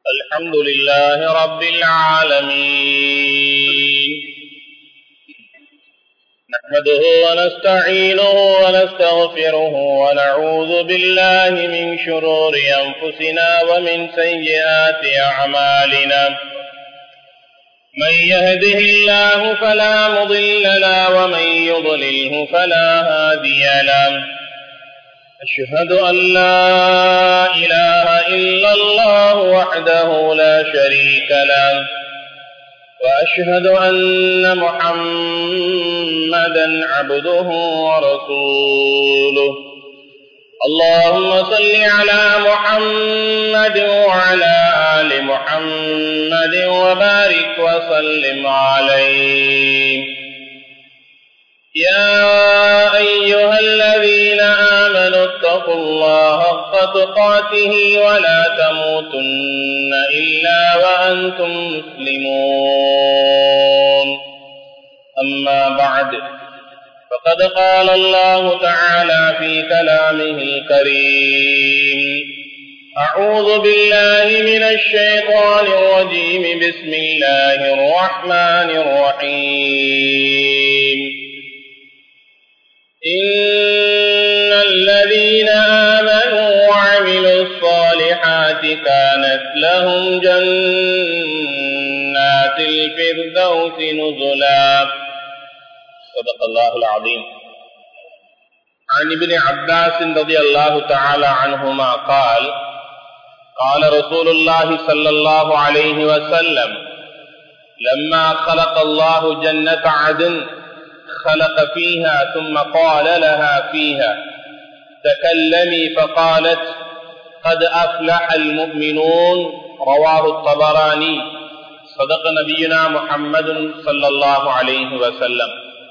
الحمد لله رب العالمين نحمده ونستعينه ونستغفره ونعوذ بالله من شرور أنفسنا ومن سيئات أعمالنا من يهده الله فلا مضل له ومن يضلله فلا هادي له أشهد أن لا إله إلا الله وحده لا شريك له وأشهد أن محمدا عبده ورسوله اللهم صل على محمد وعلى آل محمد وبارك وسلم عليه يا أيها الذين آمنوا اتقوا الله حق تقاته ولا تموتن إلا وأنتم مسلمون أما بعد فقد قال الله تعالى في كلامه الكريم أعوذ بالله من الشيطان الرجيم بسم الله الرحمن الرحيم إن الذين آمنوا وعملوا الصالحات كانت لهم جنات الفردوس نزلا صدق الله العظيم عن ابن عباس رضي الله تعالى عنهما قال قال رسول الله صلى الله عليه وسلم لما خلق الله جنة عدن خلق فيها ثم قال لها فيها تكلمي فقالت قد أفلح المؤمنون رواه الطبراني صدق نبينا محمد صلى الله عليه وسلم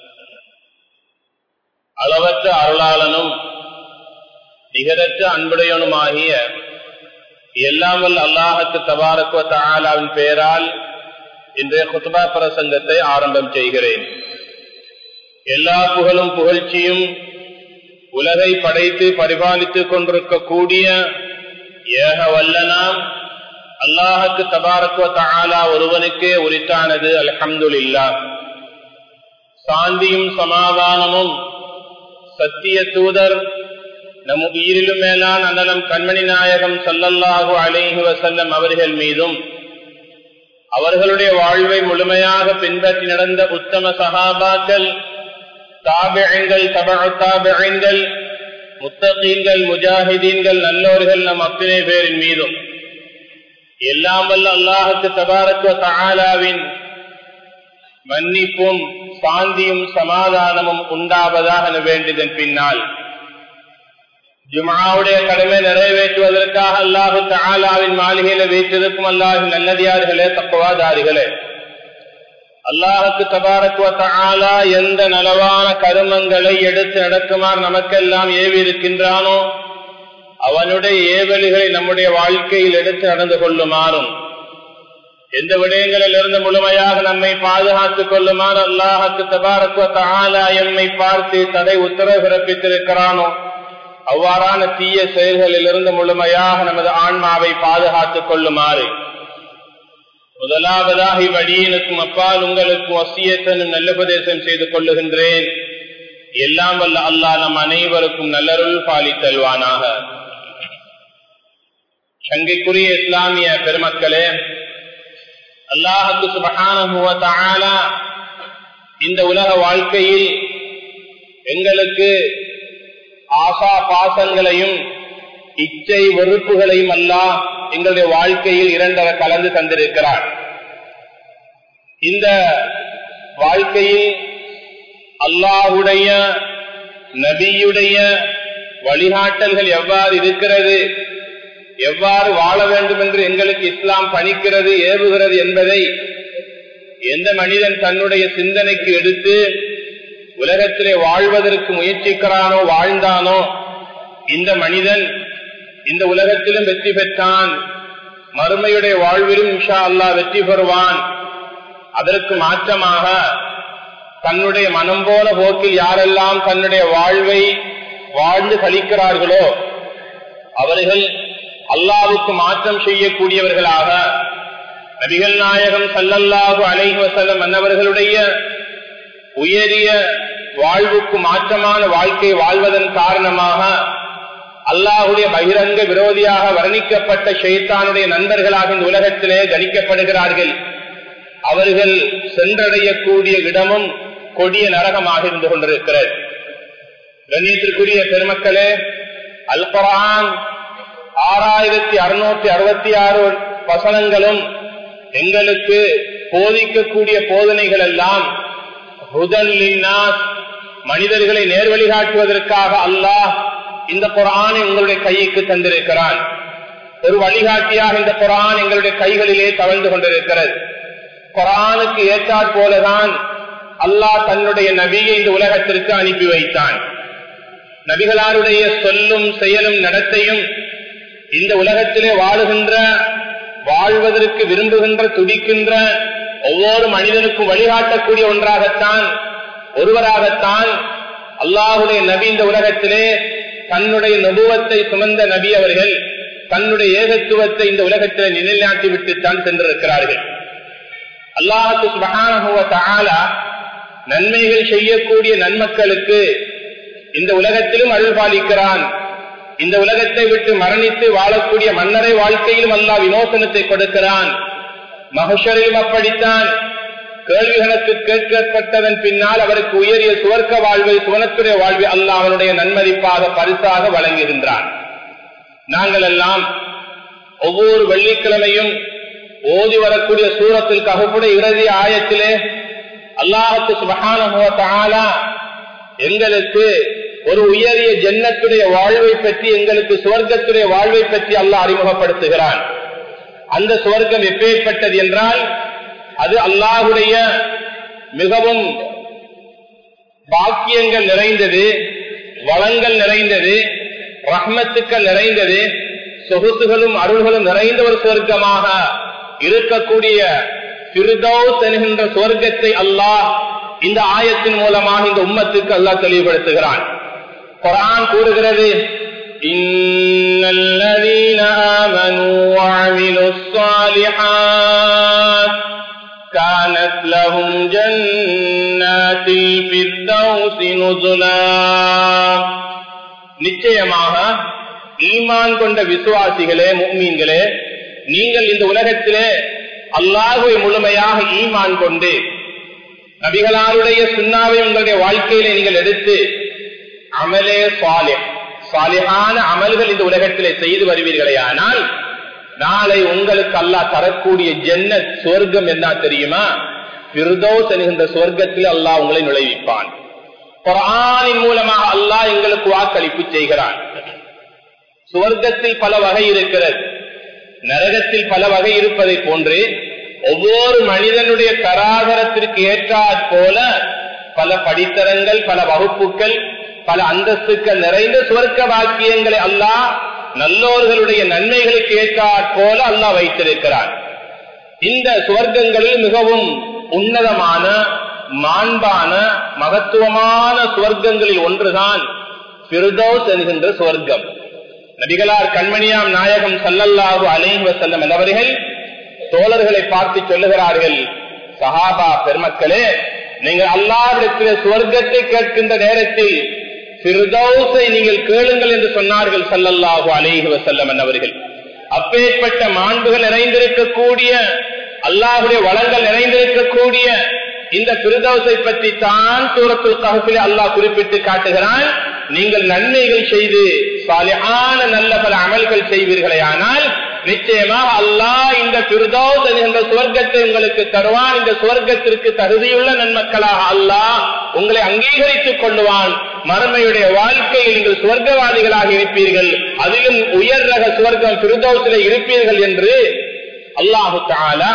அளவற்ற அருளாளனும் நிகரற்ற அன்புடையனுமாகிய எல்லாமல் அல்லாஹத்து தபாரக்குவ தாலாவின் பெயரால் இன்றைய குத்துபா பிரசங்கத்தை ஆரம்பம் செய்கிறேன் எல்லா புகழும் புகழ்ச்சியும் உலகை படைத்து பரிபாலித்துக் கொண்டிருக்கக்கூடிய ஏக வல்லனாம் அல்லாஹுக்கு தபாரத்துவ தாலா ஒருவனுக்கே உரித்தானது அலஹம்துல்லா சாந்தியும் சமாதானமும் சத்திய தூதர் நம் உயிரிலும் மேலான அண்ணலம் கண்மணி நாயகம் சல்லல்லாஹு அலைஹி வசல்லம் அவர்கள் மீதும் அவர்களுடைய வாழ்வை முழுமையாக பின்பற்றி நடந்த உத்தம சகாபாக்கள் தாபியங்கள் தபழ தாபியங்கள் முத்தகீன்கள் முஜாஹிதீன்கள் நல்லோர்கள் நம் அத்தனை பேரின் மீதும் எல்லாம் வல்ல அல்லாஹுக்கு தபாரத்துவ தாலாவின் மன்னிப்பும் சாந்தியும் சமாதானமும் உண்டாவதாக வேண்டியதன் பின்னால் ஜுமாவுடைய கடமை நிறைவேற்றுவதற்காக அல்லாஹு தாலாவின் மாளிகையில வைத்திருக்கும் அல்லாஹின் நல்லதியார்களே தப்பவாதாரிகளே அல்லாஹுக்கு தபாரக்குவ எந்த நலவான கருமங்களை எடுத்து நடக்குமாறு நமக்கெல்லாம் ஏவி இருக்கின்றானோ அவனுடைய ஏவல்களை நம்முடைய வாழ்க்கையில் எடுத்து நடந்து கொள்ளுமாறும் எந்த விடயங்களில் இருந்து முழுமையாக நம்மை பாதுகாத்துக் கொள்ளுமாறு அல்லாஹுக்கு தபாரக்குவ எம்மை பார்த்து தடை உத்தரவு பிறப்பித்திருக்கிறானோ அவ்வாறான தீய செயல்களில் இருந்து முழுமையாக நமது ஆன்மாவை பாதுகாத்துக் கொள்ளுமாறு முதலாவதாக இவ்வடியனுக்கும் அப்பால் உங்களுக்கும் வசியத்தனும் நல்லுபதேசம் செய்து கொள்ளுகின்றேன் எல்லாம் வல்ல அல்லாஹ் நம் அனைவருக்கும் நல்லருள் பாலித்தல்வானாக சங்கைக்குரிய இஸ்லாமிய பெருமக்களே அல்லாஹுக்கு சுபகான இந்த உலக வாழ்க்கையில் எங்களுக்கு ஆசா பாசங்களையும் இச்சை வெறுப்புகளையும் அல்லாஹ் எங்களுடைய வாழ்க்கையில் இரண்டர கலந்து தந்திருக்கிறார் இந்த வாழ்க்கையில் அல்லாஹுடைய நபியுடைய வழிகாட்டல்கள் எவ்வாறு இருக்கிறது எவ்வாறு வாழ வேண்டும் என்று எங்களுக்கு இஸ்லாம் பணிக்கிறது ஏவுகிறது என்பதை எந்த மனிதன் தன்னுடைய சிந்தனைக்கு எடுத்து உலகத்திலே வாழ்வதற்கு முயற்சிக்கிறானோ வாழ்ந்தானோ இந்த மனிதன் இந்த உலகத்திலும் வெற்றி பெற்றான் மறுமையுடைய வாழ்விலும் இஷா அல்லா வெற்றி பெறுவான் அதற்கு மாற்றமாக தன்னுடைய மனம் போன போக்கில் யாரெல்லாம் தன்னுடைய வாழ்வை வாழ்ந்து கழிக்கிறார்களோ அவர்கள் அல்லாவுக்கு மாற்றம் செய்யக்கூடியவர்களாக நபிகள் நாயகம் சல்லல்லாஹு அலைஹி வசல்லம் அன்னவர்களுடைய உயரிய வாழ்வுக்கு மாற்றமான வாழ்க்கை வாழ்வதன் காரணமாக அல்லாஹுடைய பகிரங்க விரோதியாக வர்ணிக்கப்பட்ட ஷெய்தானுடைய நண்பர்களாக இந்த உலகத்திலே கணிக்கப்படுகிறார்கள் அவர்கள் சென்றடையக்கூடிய இடமும் கொடிய நரகமாக இருந்து கொண்டிருக்கிறது கண்ணியத்திற்குரிய பெருமக்களே அல் குரான் ஆறாயிரத்தி அறுநூத்தி அறுபத்தி ஆறு வசனங்களும் எங்களுக்கு போதிக்கக்கூடிய போதனைகள் எல்லாம் மனிதர்களை நேர்வழி காட்டுவதற்காக அல்லாஹ் இந்த குரானை உங்களுடைய கைக்கு தந்திருக்கிறான் ஒரு வழிகாட்டியாக இந்த குரான் எங்களுடைய கைகளிலே தவழ்ந்து கொண்டிருக்கிறது குரானுக்கு ஏற்றாற் போலதான் அல்லாஹ் தன்னுடைய நபியை இந்த உலகத்திற்கு அனுப்பி வைத்தான் நபிகளாருடைய சொல்லும் செயலும் நடத்தையும் இந்த உலகத்திலே வாழுகின்ற வாழ்வதற்கு விரும்புகின்ற துடிக்கின்ற ஒவ்வொரு மனிதனுக்கும் வழிகாட்டக்கூடிய ஒன்றாகத்தான் ஒருவராகத்தான் அல்லாஹுடைய நபி இந்த உலகத்திலே தன்னுடைய நபுவத்தை சுமந்த நபி அவர்கள் தன்னுடைய ஏகத்துவத்தை இந்த உலகத்திலே நிலைநாட்டி விட்டுத்தான் சென்றிருக்கிறார்கள் அல்லாஹு சுபகான நன்மைகள் செய்யக்கூடிய நன்மக்களுக்கு இந்த உலகத்திலும் அருள் பாலிக்கிறான் இந்த உலகத்தை விட்டு மரணித்து வாழக்கூடிய மன்னரை வாழ்க்கையிலும் அல்லா விமோசனத்தை கொடுக்கிறான் மகஷரிலும் அப்படித்தான் கேள்விகளுக்கு கேட்கப்பட்டதன் பின்னால் அவருக்கு உயரிய சுவர்க்க வாழ்வை சுவனத்துடைய வாழ்வை அல்ல அவனுடைய நன்மதிப்பாக பரிசாக வழங்குகின்றான் நாங்கள் எல்லாம் ஒவ்வொரு வெள்ளிக்கிழமையும் ஓதி வரக்கூடிய சூரத்தில் ககுப்புடைய இறுதி ஆயத்திலே அல்லாஹத்து சுபகான எங்களுக்கு ஒரு உயரிய ஜன்னத்துடைய வாழ்வை பற்றி எங்களுக்கு சுவர்க்கத்துடைய வாழ்வை பற்றி அல்லாஹ் அறிமுகப்படுத்துகிறான் அந்த சுவர்க்கம் எப்பேற்பட்டது என்றால் அது அல்லாஹுடைய மிகவும் பாக்கியங்கள் நிறைந்தது வளங்கள் நிறைந்தது ரஹ்மத்துக்கள் நிறைந்தது சொகுசுகளும் அருள்களும் நிறைந்த ஒரு சுவர்க்கமாக இருக்கக்கூடிய திருதௌஸ் என்கின்ற சுவர்க்கத்தை அல்லாஹ் இந்த ஆயத்தின் மூலமாக இந்த உம்மத்துக்கு அல்லாஹ் தெளிவுபடுத்துகிறான் குரான் கூறுகிறது إن الذين آمنوا وعملوا الصالحات كانت لهم جنات الفردوس نزلا நிச்சயமாக ஈமான் கொண்ட விசுவாசிகளே முக்மீன்களே நீங்கள் இந்த உலகத்திலே அல்லாஹுவை முழுமையாக ஈமான் கொண்டு நபிகளாருடைய சுண்ணாவை உங்களுடைய வாழ்க்கையில நீங்கள் எடுத்து அமலே சாலே சாலியான அமல்கள் இந்த உலகத்திலே செய்து வருவீர்களே ஆனால் நாளை உங்களுக்கு அல்லாஹ் தரக்கூடிய ஜென்னத் சொர்க்கம் என்ன தெரியுமா பிர்தோஸ் என்கின்ற சொர்க்கத்தில் அல்லாஹ் உங்களை நுழைவிப்பான் குரானின் மூலமாக அல்லாஹ் எங்களுக்கு வாக்களிப்பு செய்கிறான் சுவர்க்கத்தில் பல வகை இருக்கிறது நரகத்தில் பல வகை இருப்பதை போன்று ஒவ்வொரு மனிதனுடைய தராதரத்திற்கு ஏற்றாற் போல பல படித்தரங்கள் பல வகுப்புகள் பல அந்தஸ்துக்கள் நிறைந்த சுவர்க்க வாக்கியங்களை அல்லாஹ் நல்லோர்களுடைய நன்மைகளுக்கு ஏற்றாற் போல அல்லாஹ் வைத்திருக்கிறார் இந்த சுவர்க்கங்களில் மிகவும் உன்னதமான மாண்பான மகத்துவமான சுவர்க்கங்களில் ஒன்றுதான் பிர்தோஸ் என்கின்ற சுவர்க்கம் நபிகளார் கண்மணியாம் நாயகம் சல்லல்லாஹு அலைஹி வசல்லம் என்பவர்கள் தோழர்களை பார்த்து சொல்லுகிறார்கள் சஹாபா பெருமக்களே நீங்கள் அல்லாவிடத்தில் சுவர்க்கத்தை கேட்கின்ற நேரத்தில் பிர்தௌஸை நீங்கள் கேளுங்கள் என்று சொன்னார்கள் சல்லல்லாஹு அலைஹி வசல்லம் என்பவர்கள் அப்பேற்பட்ட மாண்புகள் நிறைந்திருக்கக்கூடிய அல்லாஹுடைய வளங்கள் நிறைந்திருக்கக்கூடிய இந்த பிரிதோசை பற்றி தான் சூரத்துல் கஹப்பில் அல்லாஹ் குறிப்பிட்டு காட்டுகிறான் நீங்கள் நன்மைகள் செய்து சாலியான நல்ல பல அமல்கள் செய்வீர்களே ஆனால் நிச்சயமாக அல்லாஹ் இந்த பிரிதோஸ் என்கின்ற சுவர்க்கத்தை உங்களுக்கு தருவான் இந்த சுவர்க்கத்திற்கு தகுதியுள்ள நன்மக்களாக அல்லாஹ் உங்களை அங்கீகரித்துக் கொள்ளுவான் மறுமையுடைய வாழ்க்கையில் நீங்கள் சுவர்க்கவாதிகளாக இருப்பீர்கள் அதிலும் உயர் ரக சுவர்க்கம் பிரிதோசில இருப்பீர்கள் என்று அல்லாஹு தாலா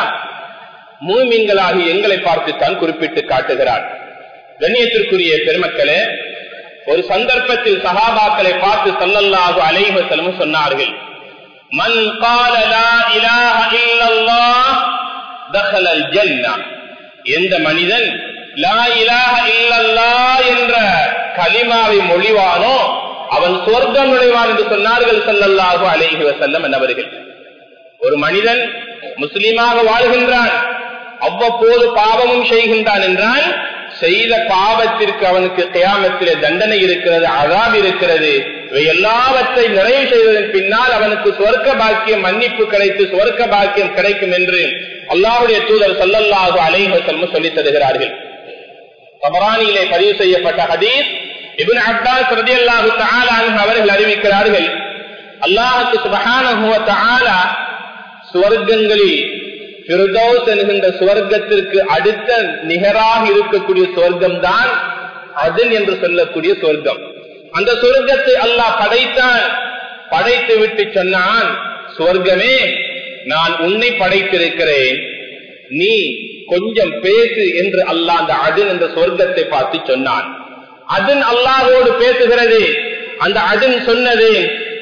மூமின்களாகி எங்களை பார்த்துத்தான் குறிப்பிட்டு காட்டுகிறார் கண்ணியத்திற்குரிய பெருமக்களே ஒரு சந்தர்ப்பத்தில் சகாபாக்களை பார்த்து சல்லல்லாஹு அலைஹி செல்லும் சொன்னார்கள் மன் கால லா இலாஹ இல்லல்லாஹ் தஹலல் ஜன்னா எந்த மனிதன் லா இலாஹ இல்லல்லாஹ் என்ற கலிமாவை மொழிவானோ அவன் சொர்க்கம் நுழைவான் என்று சொன்னார்கள் சல்லல்லாஹு அலைஹி வசல்லம் என்னவர்கள் ஒரு மனிதன் முஸ்லீமாக வாழ்கின்றான் அவ்வப்போது பாவமும் செய்கின்றான் என்றால் செய்த பாவத்திற்கு அவனுக்கு கயாமத்திலே தண்டனை இருக்கிறது அதாப் இருக்கிறது இவை எல்லாவற்றை நிறைவு செய்ததன் பின்னால் அவனுக்கு சுவர்க்க பாக்கியம் மன்னிப்பு கிடைத்து சுவர்க்க பாக்கியம் கிடைக்கும் என்று அல்லாஹுடைய தூதர் சொல்லல்லாஹு அலைஹசல்மு சொல்லித் தருகிறார்கள் தபரானியிலே பதிவு செய்யப்பட்ட ஹதீஸ் இபின் அப்பாஸ் ரதியல்லாஹு தஆலா அவர்கள் அறிவிக்கிறார்கள் அல்லாஹுக்கு சுபஹானஹு வ தஆலா சுவர்க்கங்களில் பிரதோஸ் என்கின்ற சுவர்க்கத்திற்கு அடுத்த நிகராக இருக்கக்கூடிய சுவர்க்கம் தான் அதன் என்று சொல்லக்கூடிய சொர்க்கம் அந்த சொர்க்கத்தை அல்லாஹ் படைத்தான் படைத்து விட்டு சொன்னான் சுவர்க்கமே நான் உன்னை படைத்திருக்கிறேன் நீ கொஞ்சம் பேசு என்று அல்லாஹ் அந்த அதின் என்ற சொர்க்கத்தை பார்த்து சொன்னான் அதன் அல்லாஹோடு பேசுகிறது அந்த அதன் சொன்னது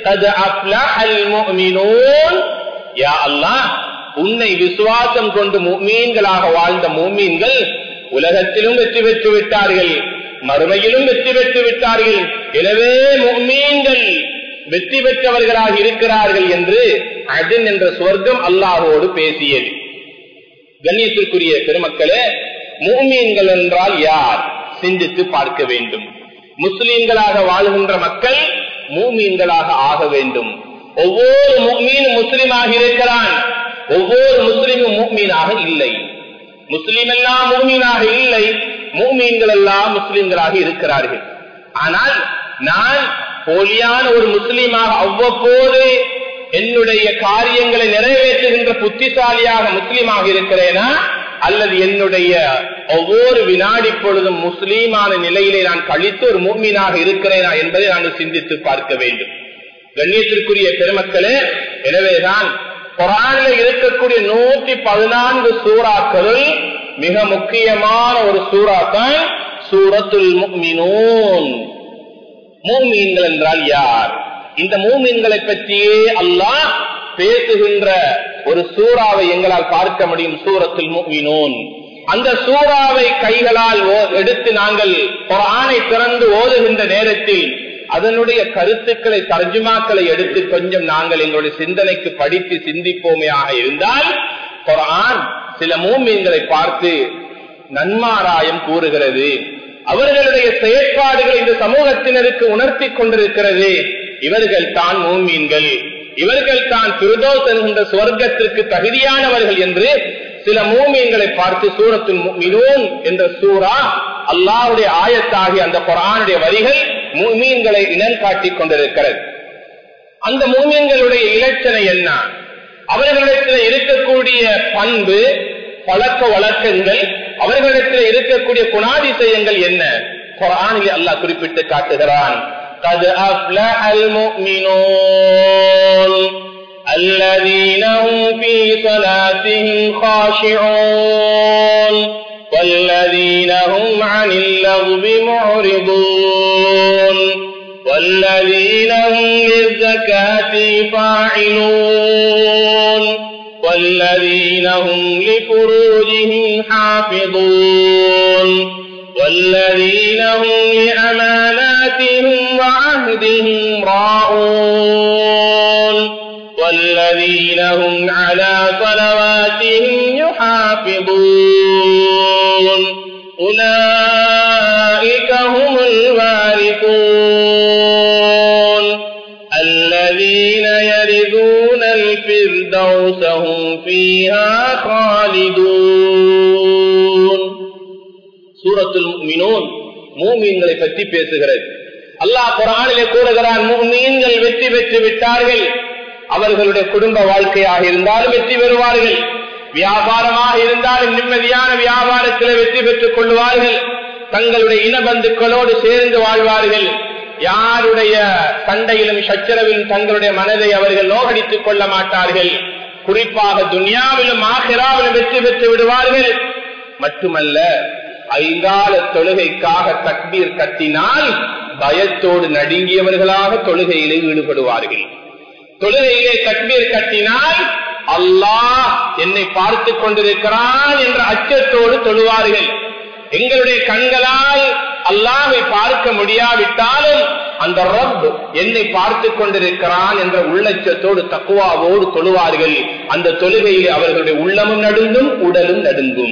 யா அல்லாஹ் உன்னை விசுவாசம் கொண்டு மீன்களாக வாழ்ந்த மூமீன்கள் உலகத்திலும் வெற்றி பெற்று விட்டார்கள் மறுமையிலும் வெற்றி பெற்று விட்டார்கள் எனவே மீன்கள் வெற்றி பெற்றவர்களாக இருக்கிறார்கள் என்று அதன் என்ற சொர்க்கம் அல்லாஹோடு பேசியது கண்ணியத்திற்குரிய பெருமக்களே மூமீன்கள் என்றால் யார் சிந்தித்து பார்க்க வேண்டும் முஸ்லீம்களாக வாழ்கின்ற மக்கள் மூமீன்களாக ஆக வேண்டும் ஒவ்வொரு மீனும் முஸ்லீமாக இருக்கிறான் ஒவ்வொரு முஸ்லீமும் மூமீனாக இல்லை முஸ்லீம் எல்லாம் மூமீனாக இல்லை மூமீன்கள் எல்லாம் முஸ்லீம்களாக இருக்கிறார்கள் ஆனால் நான் போலியான ஒரு முஸ்லீமாக அவ்வப்போது என்னுடைய காரியங்களை நிறைவேற்றுகின்ற புத்திசாலியாக முஸ்லீமாக இருக்கிறேனா அல்லது என்னுடைய ஒவ்வொரு வினாடி பொழுதும் முஸ்லீமான நிலையிலே நான் கழித்து ஒரு மூமீனாக இருக்கிறேனா என்பதை நான் சிந்தித்து பார்க்க வேண்டும் கண்ணியத்திற்குரிய பெருமக்களே எனவேதான் குரானில் இருக்கக்கூடிய நூற்றி பதினான்கு சூறாக்களுள் மிக முக்கியமான ஒரு சூறா தான் சூரத்துல் முக்மினூன் மூமீன்கள் என்றால் யார் இந்த மூமீன்களை பற்றியே அல்லாஹ் பேசுகின்ற ஒரு சூறாவை எங்களால் பார்க்க முடியும் சூரத்தில் முக்மினூன் அந்த சூறாவை கைகளால் எடுத்து நாங்கள் ஒரு ஆணை திறந்து ஓதுகின்ற நேரத்தில் அதனுடைய கருத்துக்களை தர்ஜுமாக்களை எடுத்து கொஞ்சம் நாங்கள் எங்களுடைய சிந்தனைக்கு படித்து சிந்திப்போமையாக இருந்தால் குரான் சில மூமீன்களை பார்த்து நன்மாராயம் கூறுகிறது அவர்களுடைய செயற்பாடுகள் இந்த சமூகத்தினருக்கு உணர்த்தி கொண்டிருக்கிறது இவர்கள் தான் மூமீன்கள் இவர்கள் தான் திருதோஸ் என்கின்ற சுவர்க்கத்திற்கு தகுதியானவர்கள் என்று சில மூமீன்களை பார்த்து சூரத்தில் மினூன் என்ற சூறா அல்லாவுடைய ஆயத்தாகி அந்த குரானுடைய வரிகள் மூமீன்களை இனம் காட்டிக் கொண்டிருக்கிறது அந்த மூமீன்களுடைய இலட்சணை என்ன அவர்களிடத்தில் இருக்கக்கூடிய பண்பு பழக்க வழக்கங்கள் அவர்களிடத்தில் இருக்கக்கூடிய குணாதிசயங்கள் என்ன குரானில் அல்லாஹ் குறிப்பிட்டு காட்டுகிறான் قد أفلح المؤمنون الذين هم في صلاتهم خاشعون والذين هم عن اللغو معرضون والذين هم للزكاة فاعلون والذين هم لفروجهم حافظون والذين هم لأماناتهم وعهدهم راعون والذين هم على صلواتهم يحافظون أولئك هم الوارثون الذين يرثون الفردوس هم فيها خالدون سورة المؤمنون மூமீன்களை பற்றி பேசுகிறது அல்லாஹ் குரானிலே கூறுகிறான் மூமீன்கள் வெற்றி பெற்று விட்டார்கள் அவர்களுடைய குடும்ப வாழ்க்கையாக இருந்தாலும் வெற்றி பெறுவார்கள் வியாபாரமாக இருந்தாலும் நிம்மதியான வியாபாரத்தில் வெற்றி பெற்றுக் கொள்வார்கள் தங்களுடைய இனபந்துக்களோடு சேர்ந்து வாழ்வார்கள் யாருடைய சண்டையிலும் சச்சரவிலும் தங்களுடைய மனதை அவர்கள் நோகடித்துக் கொள்ள மாட்டார்கள் குறிப்பாக துனியாவிலும் ஆகிராவிலும் வெற்றி பெற்று விடுவார்கள் மட்டுமல்ல ஐங்கால தொழுகைக்காக தக்பீர் கட்டினால் பயத்தோடு நடுங்கியவர்களாக தொழுகையிலே ஈடுபடுவார்கள் தொழுகையிலே தக்பீர் கட்டினால் அல்லாஹ் என்னை பார்த்து கொண்டிருக்கிறான் என்ற அச்சத்தோடு தொழுவார்கள் எங்களுடைய கண்களால் அல்லாஹை பார்க்க முடியாவிட்டாலும் அந்த ரப் என்னை பார்த்து கொண்டிருக்கிறான் என்ற உள்ளச்சத்தோடு தக்குவாவோடு தொழுவார்கள் அந்த தொழுகையில் அவர்களுடைய உள்ளமும் நடுங்கும் உடலும் நடுங்கும்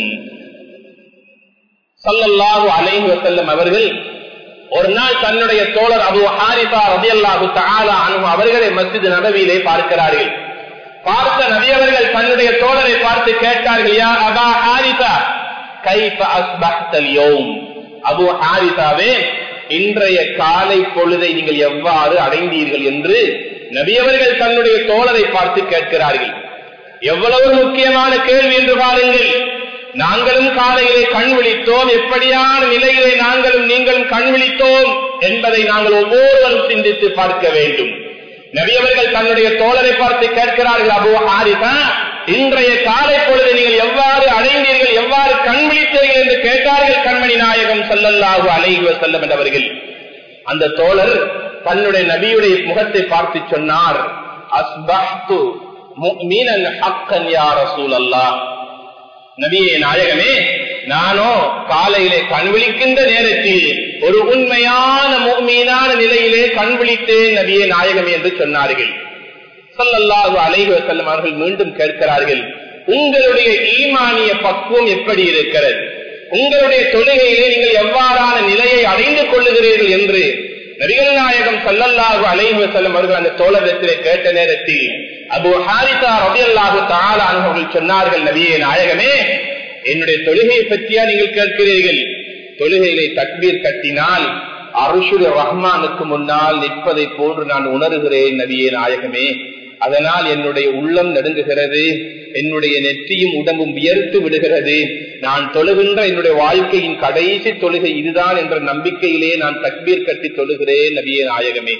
சல்லல்லாஹு அலைஹி வசல்லம் அவர்கள் ஒரு நாள் தன்னுடைய தோழர் அபு ஹாரிசா ரதியல்லாஹு தஆலா அன்ஹு அவர்களை மஸ்ஜித் நபவியிலே பார்க்கிறார்கள் பார்த்த நபியவர்கள் தன்னுடைய தோழரை பார்த்து கேட்டார்கள் யா அபா ஹாரிசா கைஃப அஸ்பஹ்தல் யௌம் அபு ஹாரிசாவே இன்றைய காலை பொழுதை நீங்கள் எவ்வாறு அடைந்தீர்கள் என்று நபியவர்கள் தன்னுடைய தோழரை பார்த்து கேட்கிறார்கள் எவ்வளவு முக்கியமான கேள்வி என்று பாருங்கள் நாங்களும் காலையிலே கண் விழித்தோம் எப்படியான நிலையிலே நாங்களும் நீங்களும் கண் விழித்தோம் என்பதை நாங்கள் ஒவ்வொருவரும் சிந்தித்து பார்க்க வேண்டும் நபியவர்கள் தன்னுடைய தோழரை பார்த்து கேட்கிறார்கள் அபு ஹாரிசா இன்றைய காலை பொழுது நீங்கள் எவ்வாறு அடைந்தீர்கள் எவ்வாறு கண் விழித்தீர்கள் என்று கேட்டார்கள் கண்மணி நாயகம் சல்லல்லாஹு அலைஹி வஸல்லம் என்றவர்கள் அந்த தோழர் தன்னுடைய நபியுடைய முகத்தை பார்த்து சொன்னார் அஸ்பஹ்து முஃமினன் ஹக்கன் யா ரசூலல்லாஹ் நபியே நாயகமே நானோ காலையிலே கண் விழிக்கின்ற நேரத்தில் ஒரு உண்மையான மீனான நிலையிலே கண் விழித்தேன் நபியே நாயகமே என்று சொன்னார்கள் சொல்லல்லாஹு அலைஹி வஸல்லம் அவர்கள் மீண்டும் கேட்கிறார்கள் உங்களுடைய ஈமானிய பக்குவம் எப்படி இருக்கிறது உங்களுடைய தொழுகையிலே நீங்கள் எவ்வாறான நிலையை அடைந்து கொள்ளுகிறீர்கள் என்று நபிகள் நாயகம் சல்லல்லாஹு அலைஹி வஸல்லம் அவர்கள் அந்த தோழரத்திலே கேட்ட நேரத்தில் அபு ஹாரிசா ரபியல்லாஹு தாலா அவர்கள் சொன்னார்கள் நபியே நாயகமே என்னுடைய தொழுகையை பற்றியா நீங்கள் கேட்கிறீர்கள் தொழுகையிலே தக்பீர் கட்டினால் அருஷுடைய ரஹ்மானுக்கு முன்னால் நிற்பதை போன்று நான் உணர்கிறேன் நபியே நாயகமே அதனால் என்னுடைய உள்ளம் நடுங்குகிறது என்னுடைய நெற்றியும் உடம்பும் வியர்த்து விடுகிறது நான் தொழுகின்ற என்னுடைய வாழ்க்கையின் கடைசி தொழுகை இதுதான் என்ற நம்பிக்கையிலே நான் தக்பீர் கட்டி தொழுகிறேன் நபியே நாயகமே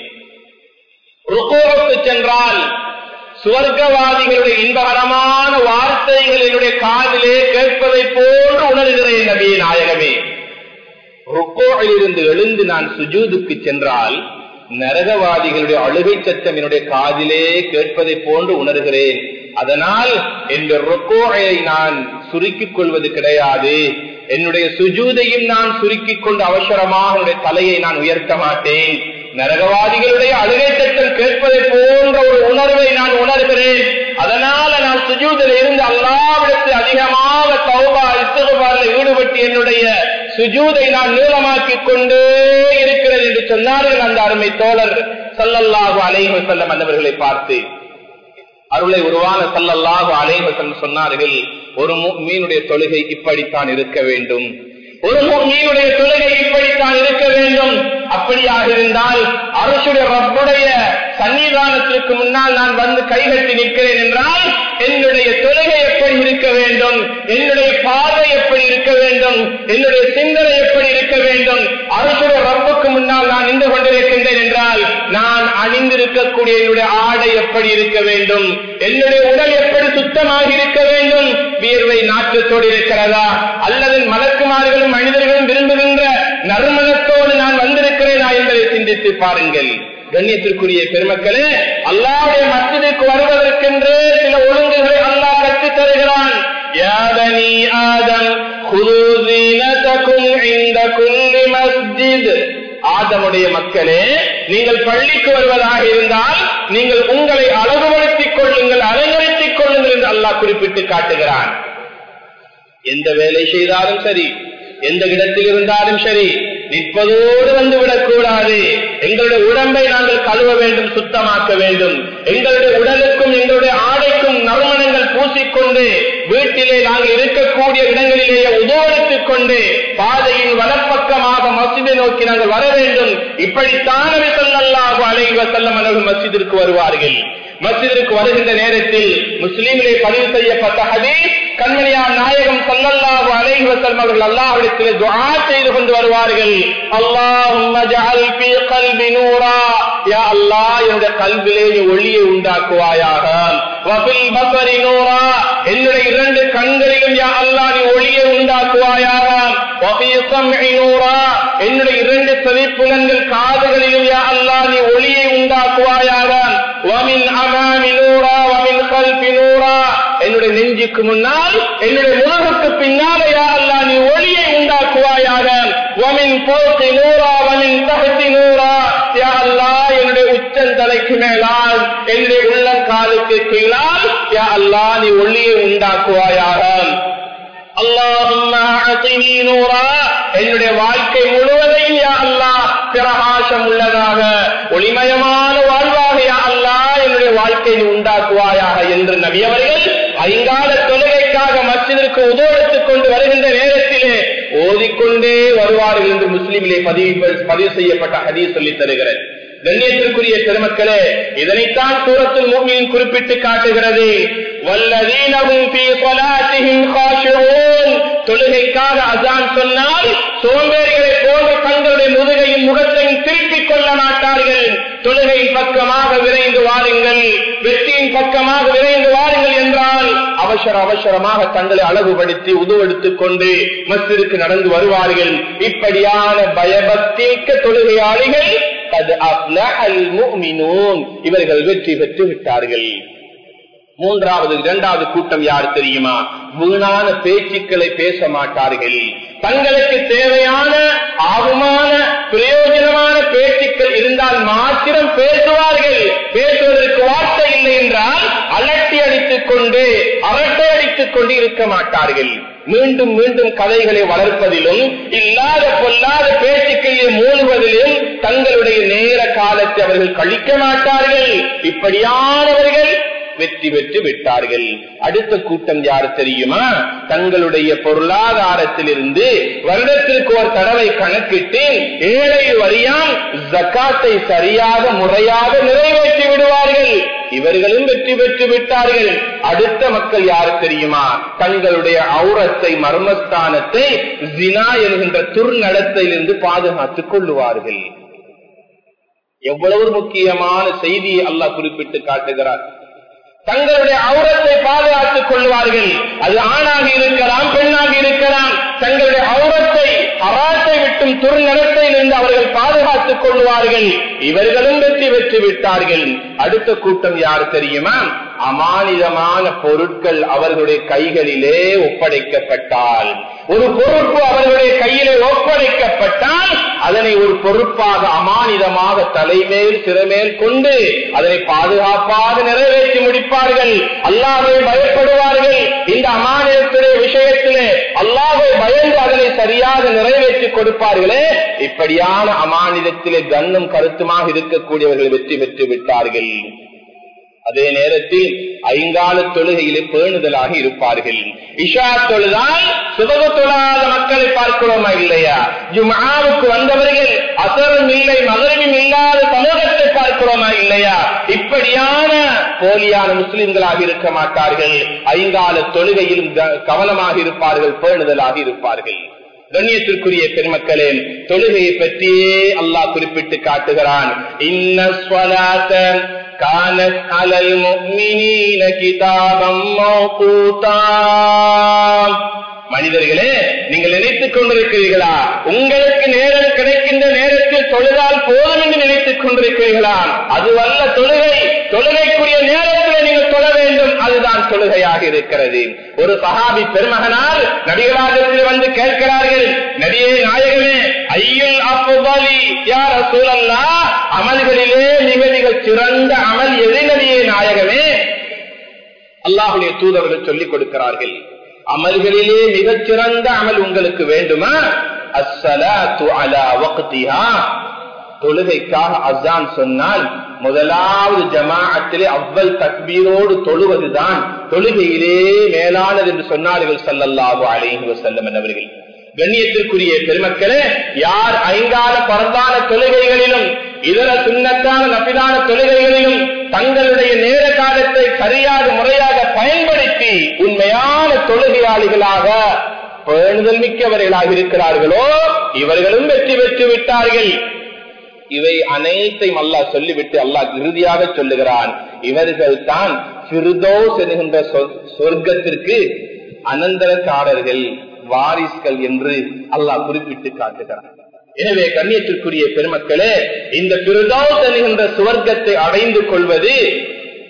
ருக்கோவுக்கு சென்றால் சுவர்க்கவாதிகளுடைய இன்பகரமான வார்த்தைகள் என்னுடைய காதிலே கேட்பதை போன்று உணர்கிறேன் நபியே நாயகமே ருக்கோயிலிருந்து எழுந்து நான் சுஜூதுக்கு சென்றால் நரகவாதிகளுடைய அழுகை சத்தம் என்னுடைய காதிலே கேட்பதை போன்று உணர்கிறேன் அதனால் என்ற ரொக்கோயை நான் சுருக்கிக் கொள்வது கிடையாது என்னுடைய சுஜூதையும் நான் சுருக்கிக் கொண்டு அவசரமாக என்னுடைய தலையை நான் உயர்த்த மாட்டேன் நரகவாதிகளுடைய அழுகை சட்டம் கேட்பதை போன்ற ஒரு உணர்வை நான் உணர்கிறேன் அதனால நான் சுஜூதில் இருந்து அல்லாவிடத்தில் அதிகமாக தௌபா இஸ்தகுபாரில் ஈடுபட்டு என்னுடைய சுஜூதை நான் நீளமாக்கிக் கொண்டே இருக்கிறது என்று சொன்னார்கள் அந்த அருமை தோழர் சல்லல்லாஹு அலைஹு செல்லம் அந்தவர்களை பார்த்து அருளை உருவான சல்லல்லாஹு அலைஹு செல்லம் சொன்னார்கள் ஒரு மீனுடைய தொழுகை இப்படித்தான் இருக்க வேண்டும் ஒரு மீனுடைய தொழுகை இப்படித்தான் இருக்க வேண்டும் அப்படியாக இருந்தால் அரசுடைய ரப்புடைய சன்னிதானத்திற்கு முன்னால் நான் வந்து கைகட்டி நிற்கிறேன் என்றால் என்னுடைய தொழுகை எப்படி இருக்க வேண்டும் என்னுடைய பார்வை எப்படி இருக்க வேண்டும் என்னுடைய சிந்தனை எப்படி இருக்க வேண்டும் அரசுடைய ரப்புக்கு முன்னால் நான் நின்று கொண்டிருக்கின்றேன் என்றால் நான் அணிந்திருக்கக்கூடிய என்னுடைய ஆடை எப்படி இருக்க வேண்டும் என்னுடைய உடல் எப்படி சுத்தமாக இருக்க வேண்டும் வியர்வை நாற்றத்தோடு இருக்கிறதா அல்லது மலக்குமார்களும் மனிதர்களும் விரும்புகின்ற நறுமணத்தோடு நான் வந்திருக்கிறேனா என்பதை சிந்தித்து பாருங்கள் கண்ணியத்திற்குரிய பெருமக்களே அல்லாவுடைய மத்திற்கு வருவதற்கென்று சில ஒழுங்குகளை அல்லாஹ் கற்றுத் தருகிறான் யாதனி ஆதம் ஆதமுடைய மக்களே நீங்கள் பள்ளிக்கு வருவதாக இருந்தால் நீங்கள் உங்களை அழகுபடுத்திக் கொள்ளுங்கள் அலங்கரித்துக் கொள்ளுங்கள் என்று அல்லாஹ் குறிப்பிட்டு காட்டுகிறான் எந்த வேலை செய்தாலும் சரி எந்த இடத்தில் இருந்தாலும் சரி நிற்பதோடு வந்து விடக்கூடாது எங்களுடைய உடம்பை நாங்கள் கழுவ வேண்டும் சுத்தமாக்க வேண்டும் எங்களுடைய உடலுக்கும் எங்களுடைய ஆடைக்கும் நறுமணங்கள் பூசிக்கொண்டு வீட்டிலே நாங்கள் இருக்கக்கூடிய இடங்களிலேயே உதவெடுத்துக் கொண்டு பாதையின் வலப்பக்கமாக மசிதை நோக்கி நாங்கள் வர வேண்டும் இப்படித்தான் சொல்லல்லாக அலைவ செல்லம் அவர்கள் மசிதிற்கு வருவார்கள் மசிதிற்கு வருகின்ற நேரத்தில் முஸ்லீம்களே பதிவு செய்யப்பட்ட ஹதீஸ் கண்மணியார் நாயகம் சல்லல்லாஹு அலைஹி வஸல்லம் அவர்கள் அல்லாஹ்விடத்தில் துஆ செய்து கொண்டு வருவார்கள் அல்லாஹும்ம ஜஅல் ஃபீ கல்பி நூரா யா அல்லாஹ் என்னுடைய கல்விலே நீ ஒளியை உண்டாக்குவாயாக வபில் பஸரி நூரா என்னுடைய இரண்டு கண்களிலும் யா அல்லாஹ் நீ ஒளியை உண்டாக்குவாயாக வபி சம்இ நூரா என்னுடைய இரண்டு செவிப்புலன்கள் காதுகளிலும் யா அல்லாஹ் நீ ஒளியை உண்டாக்குவாயாக வமின் அமாமி நூரா வமின் கல்பி நூரா என்னுடைய நெஞ்சுக்கு முன்னால் என்னுடைய முதுகுக்கு பின்னாலே யா அல்லா நீ ஒளியை உண்டாக்குவாயாக வமின் போக்கி நூறா வமின் தகத்தி நூறா யா அல்லா என்னுடைய உச்சந்தலைக்கு மேலால் என்னுடைய உள்ளங்காலுக்கு கீழால் யா அல்லா நீ ஒளியை உண்டாக்குவாயாக என்னுடைய வாழ்க்கை முழுவதையும் யா அல்லா பிரகாசம் உள்ளதாக ஒளிமயமான வாழ்வாக யா அல்லா என்னுடைய வாழ்க்கையை உண்டாக்குவாயாக என்று நபியவர்கள் ஐங்கால தொழுகைக்காக மசிதற்கு உதவெடுத்துக் கொண்டு வருகின்ற நேரத்திலே ஓதிக்கொண்டே வருவார்கள் என்று முஸ்லிமிலே பதிவு பதிவு செய்யப்பட்ட ஹதீஸ் சொல்லித் தருகிறது கண்ணியத்திற்குரிய பெருமக்களே இதனைத்தான் சூரத்தில் மூமியின் குறிப்பிட்டு காட்டுகிறது வல்லதீனவும் தொழுகைக்காக அசான் சொன்னால் சோம்பேறிகளை போன்ற தங்களுடைய முதுகையும் முகத்தையும் திருப்பிக் கொள்ள மாட்டார்கள் தொழுகையின் பக்கமாக விரைந்து வாருங்கள் வெற்றியின் பக்கமாக விரைந்து வாருங்கள் என்றால் அவசர அவசரமாக தங்களை அழகுபடுத்தி உதுவெடுத்துக் கொண்டு மஸ்திற்கு நடந்து வருவார்கள் இப்படியான பயபக்திக்க தொழுகையாளிகள் இவர்கள் வெற்றி பெற்று விட்டார்கள் மூன்றாவது இரண்டாவது கூட்டம் யார் தெரியுமா வீணான பேச்சுக்களை பேச மாட்டார்கள் தங்களுக்கு தேவையான ஆகுமான பிரயோஜனமான பேச்சுக்கள் இருந்தால் மாத்திரம் பேசுவார்கள் பேசுவதற்கு வார்த்தை இல்லை என்றால் அலட்டி அடித்துக் கொண்டு அரட்டை அடித்துக் கொண்டு இருக்க மாட்டார்கள் மீண்டும் மீண்டும் கதைகளை வளர்ப்பதிலும் இல்லாத பொல்லாத பேச்சுக்களில் மூழ்குவதிலும் தங்களுடைய நேர காலத்தை அவர்கள் கழிக்க மாட்டார்கள் இப்படியானவர்கள் வெற்றி பெற்று விட்டார்கள் அடுத்த கூட்டம் யார் தெரியுமா தங்களுடைய பொருளாதாரத்திலிருந்து வருடத்திற்கு ஒரு தடவை கணக்கிட்டு ஏழை வரியான் ஜக்காத்தை சரியாக முறையாக நிறைவேற்றி விடுவார்கள் இவர்களும் வெற்றி பெற்று விட்டார்கள் அடுத்த மக்கள் யார் தெரியுமா தங்களுடைய அவுரத்தை மர்மஸ்தானத்தை ஜினா என்கின்ற துர்நடத்தையிலிருந்து பாதுகாத்துக் கொள்ளுவார்கள் எவ்வளவு முக்கியமான செய்தியை அல்லாஹ் குறிப்பிட்டு காட்டுகிறார் தங்களுடைய அவுரத்தை பாதுகாத்துக் கொள்வார்கள் அது ஆணாக இருக்கலாம் பெண்ணாக இருக்கலாம் தங்களுடைய அவுரத்தை அராத்தை விட்டும் துர்நடத்தையிலிருந்து அவர்கள் பாதுகாத்துக் கொள்வார்கள் இவர்களும் வெற்றி பெற்று விட்டார்கள் அடுத்த கூட்டம் யார் தெரியுமா அமானிதமான பொருட்கள் அவர்களுடைய கைகளிலே ஒப்படைக்கப்பட்டால் ஒரு பொறுப்பு அவர்களுடைய கையிலே ஒப்படைக்கப்பட்டால் அதனை ஒரு பொறுப்பாக அமானிதமாக தலைமேல் சிறமேல் கொண்டு அதனை பாதுகாப்பாக நிறைவேற்றி முடிப்பார்கள் அல்லாவை பயப்படுவார்கள் இந்த அமானிதத்துடைய விஷயத்திலே அல்லாவை பயந்து அதனை சரியாக நிறைவேற்றி கொடுப்பார்களே இப்படியான அமானிதத்திலே கண்ணும் கருத்துமாக இருக்கக்கூடியவர்கள் வெற்றி பெற்று விட்டார்கள் அதே நேரத்தில் ஐங்கால தொழுகையிலே பேணுதலாக இருப்பார்கள் இஷா தொழுதால் சுபக தொழாத மக்களை பார்க்கிறோமா இல்லையா ஜுமாவுக்கு வந்தவர்கள் அசரும் இல்லை மகரமும் இல்லாத சமூகத்தை பார்க்கிறோமா இல்லையா இப்படியான போலியான முஸ்லிம்களாக இருக்க மாட்டார்கள் ஐங்கால தொழுகையிலும் கவனமாக இருப்பார்கள் பேணுதலாக இருப்பார்கள் கண்ணியத்திற்குரிய பெருமக்களே தொழுகையை பற்றியே அல்லாஹ் குறிப்பிட்டு காட்டுகிறான் كانت على المؤمنين كتابا موقوتا மனிதர்களே நீங்கள் நினைத்துக் கொண்டிருக்கிறீர்களா உங்களுக்கு நேரம் கிடைக்கின்ற நேரத்தில் தொழுதால் போதும் என்று நினைத்துக் கொண்டிருக்கிறீர்களா அதுவல்ல தொழுகை தொழுகைக்குரிய நேரத்தில் நீங்கள் தொழ வேண்டும் அதுதான் தொழுகையாக இருக்கிறது ஒரு சகாபி பெருமகனால் நபிகளாகத்தில் வந்து கேட்கிறார்கள் நபியே நாயகமே ஐயுல் அப்புபலி யார் சூழல்லா அமல்களிலே மிக மிக சிறந்த அமல் எது நபியே நாயகமே அல்லாஹுடைய தூதர்கள் சொல்லிக் கொடுக்கிறார்கள் அமல்களிலே மிகச் சிறந்த அமல் உங்களுக்கு வேண்டுமா அஸ்ஸலாத்து அலா வக்திஹா தொழுகைக்காக அசான் சொன்னால் முதலாவது ஜமாஅத்திலே அவ்வல் தக்பீரோடு தொழுவதுதான் தொழுகையிலே மேலானது என்று சொன்னார்கள் சல்லல்லாஹு அலைஹி வஸல்லம் என்பவர்கள் கண்ணியத்திற்குரிய பெருமக்களே யார் ஐங்கால பரந்தான தொழுகைகளிலும் இதர சுண்ணத்தான நபிதான தொழுகைகளிலும் தங்களுடைய நேர காலத்தை சரியாக முறையாக பயன்படுத்தி உண்மையான தொழுகையாளிகளாக பேணுதல் மிக்கவர்களாக இருக்கிறார்களோ இவர்களும் வெற்றி பெற்று விட்டார்கள் இவை அனைத்தையும் அல்லாஹ் சொல்லிவிட்டு அல்லாஹ் இறுதியாக சொல்லுகிறான் இவர்கள் தான் சிறுதோஸ் என்கின்ற சொர்க்கத்திற்கு அனந்தரக்காரர்கள் வாரிஸ்கள் என்று அல்லாஹ் குறிப்பிட்டு காட்டுகிறான் எனவே கண்ணியத்திற்குரிய பெருமக்களே இந்த பிறதோஸ் என்கின்ற சுவர்க்கத்தை அடைந்து கொள்வது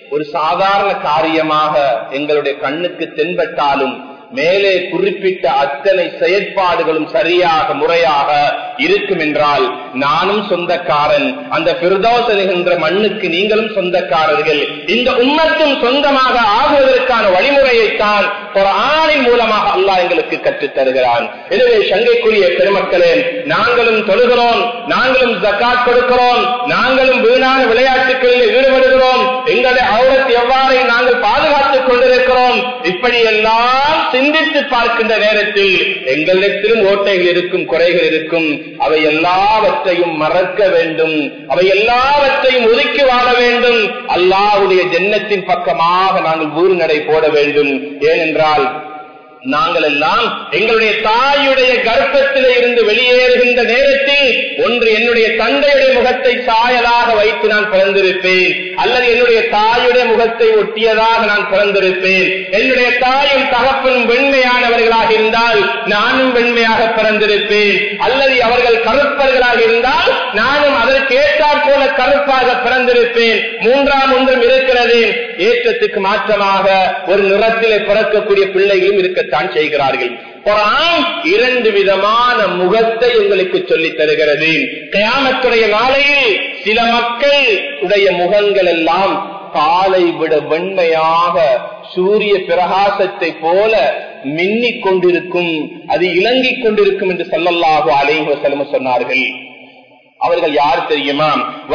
ஒரு சாதாரண காரியமாக எங்களுடைய கண்ணுக்கு தென்பட்டாலும் மேலே குறிப்பிட்ட அத்தனை செயற்பாடுகளும் சரியாக முறையாக இருக்கும் என்றால் நானும் சொந்தக்காரன் அந்த என்கின்ற மண்ணுக்கு நீங்களும் சொந்தக்காரர்கள் இந்த உம்மத்தும் சொந்தமாக ஆகுவதற்கான வழிமுறையைத்தான் ஒரு ஆணின் மூலமாக அல்லாஹ் எங்களுக்கு கற்றுத் தருகிறான் எனவே சங்கைக்குரிய பெருமக்களே நாங்களும் தொழுகிறோம் நாங்களும் ஜக்காத் கொடுக்கிறோம் நாங்களும் வீணான விளையாட்டுகளில் ஈடுபடுகிறோம் எங்களை அவுரத் எவ்வாறு நாங்கள் பாதுகாத்துக் கொண்டிருக்கிறோம் இப்படி எல்லாம் சிந்தித்து பார்க்கின்ற நேரத்தில் எங்களிடத்திலும் ஓட்டைகள் இருக்கும் குறைகள் இருக்கும் அவை எல்லாவற்றையும் மறக்க வேண்டும் அவை எல்லாவற்றையும் ஒதுக்கி வாழ வேண்டும் அல்லாவுடைய ஜென்னத்தின் பக்கமாக நாங்கள் ஊர் நடை போட வேண்டும் ஏனென்றால் நாங்கள் எல்லாம் எங்களுடைய தாயுடைய கர்ப்பத்திலே இருந்து வெளியேறுகின்ற நேரத்தில் ஒன்று என்னுடைய தந்தையுடைய முகத்தை சாயலாக வைத்து நான் பிறந்திருப்பேன் அல்லது என்னுடைய தாயுடைய முகத்தை ஒட்டியதாக நான் பிறந்திருப்பேன் என்னுடைய தாயும் தகப்பனும் வெண்மையானவர்களாக இருந்தால் நானும் வெண்மையாக பிறந்திருப்பேன் அல்லது அவர்கள் கருப்பர்களாக இருந்தால் நானும் அதற்கு ஏற்றாற் போல கருப்பாக பிறந்திருப்பேன் மூன்றாம் ஒன்றும் இருக்கிறது ஏற்றத்துக்கு மாற்றமாக ஒரு நிறத்திலே பிறக்கக்கூடிய பிள்ளைகளும் இருக்கத்தான் செய்கிறார்கள் குரான் இரண்டு விதமான முகத்தை உங்களுக்கு சொல்லித் தருகிறது கயாமத்துடைய நாளையில் சில மக்கள் உடைய முகங்கள் எல்லாம் காலை விட வெண்மையாக சூரிய பிரகாசத்தை போல மின்னிக் கொண்டிருக்கும் அது இலங்கிக் கொண்டிருக்கும் என்று சொல்லல்லாக அலைஹு செலம சொன்னார்கள் அவர்கள் யார் தெரியுமா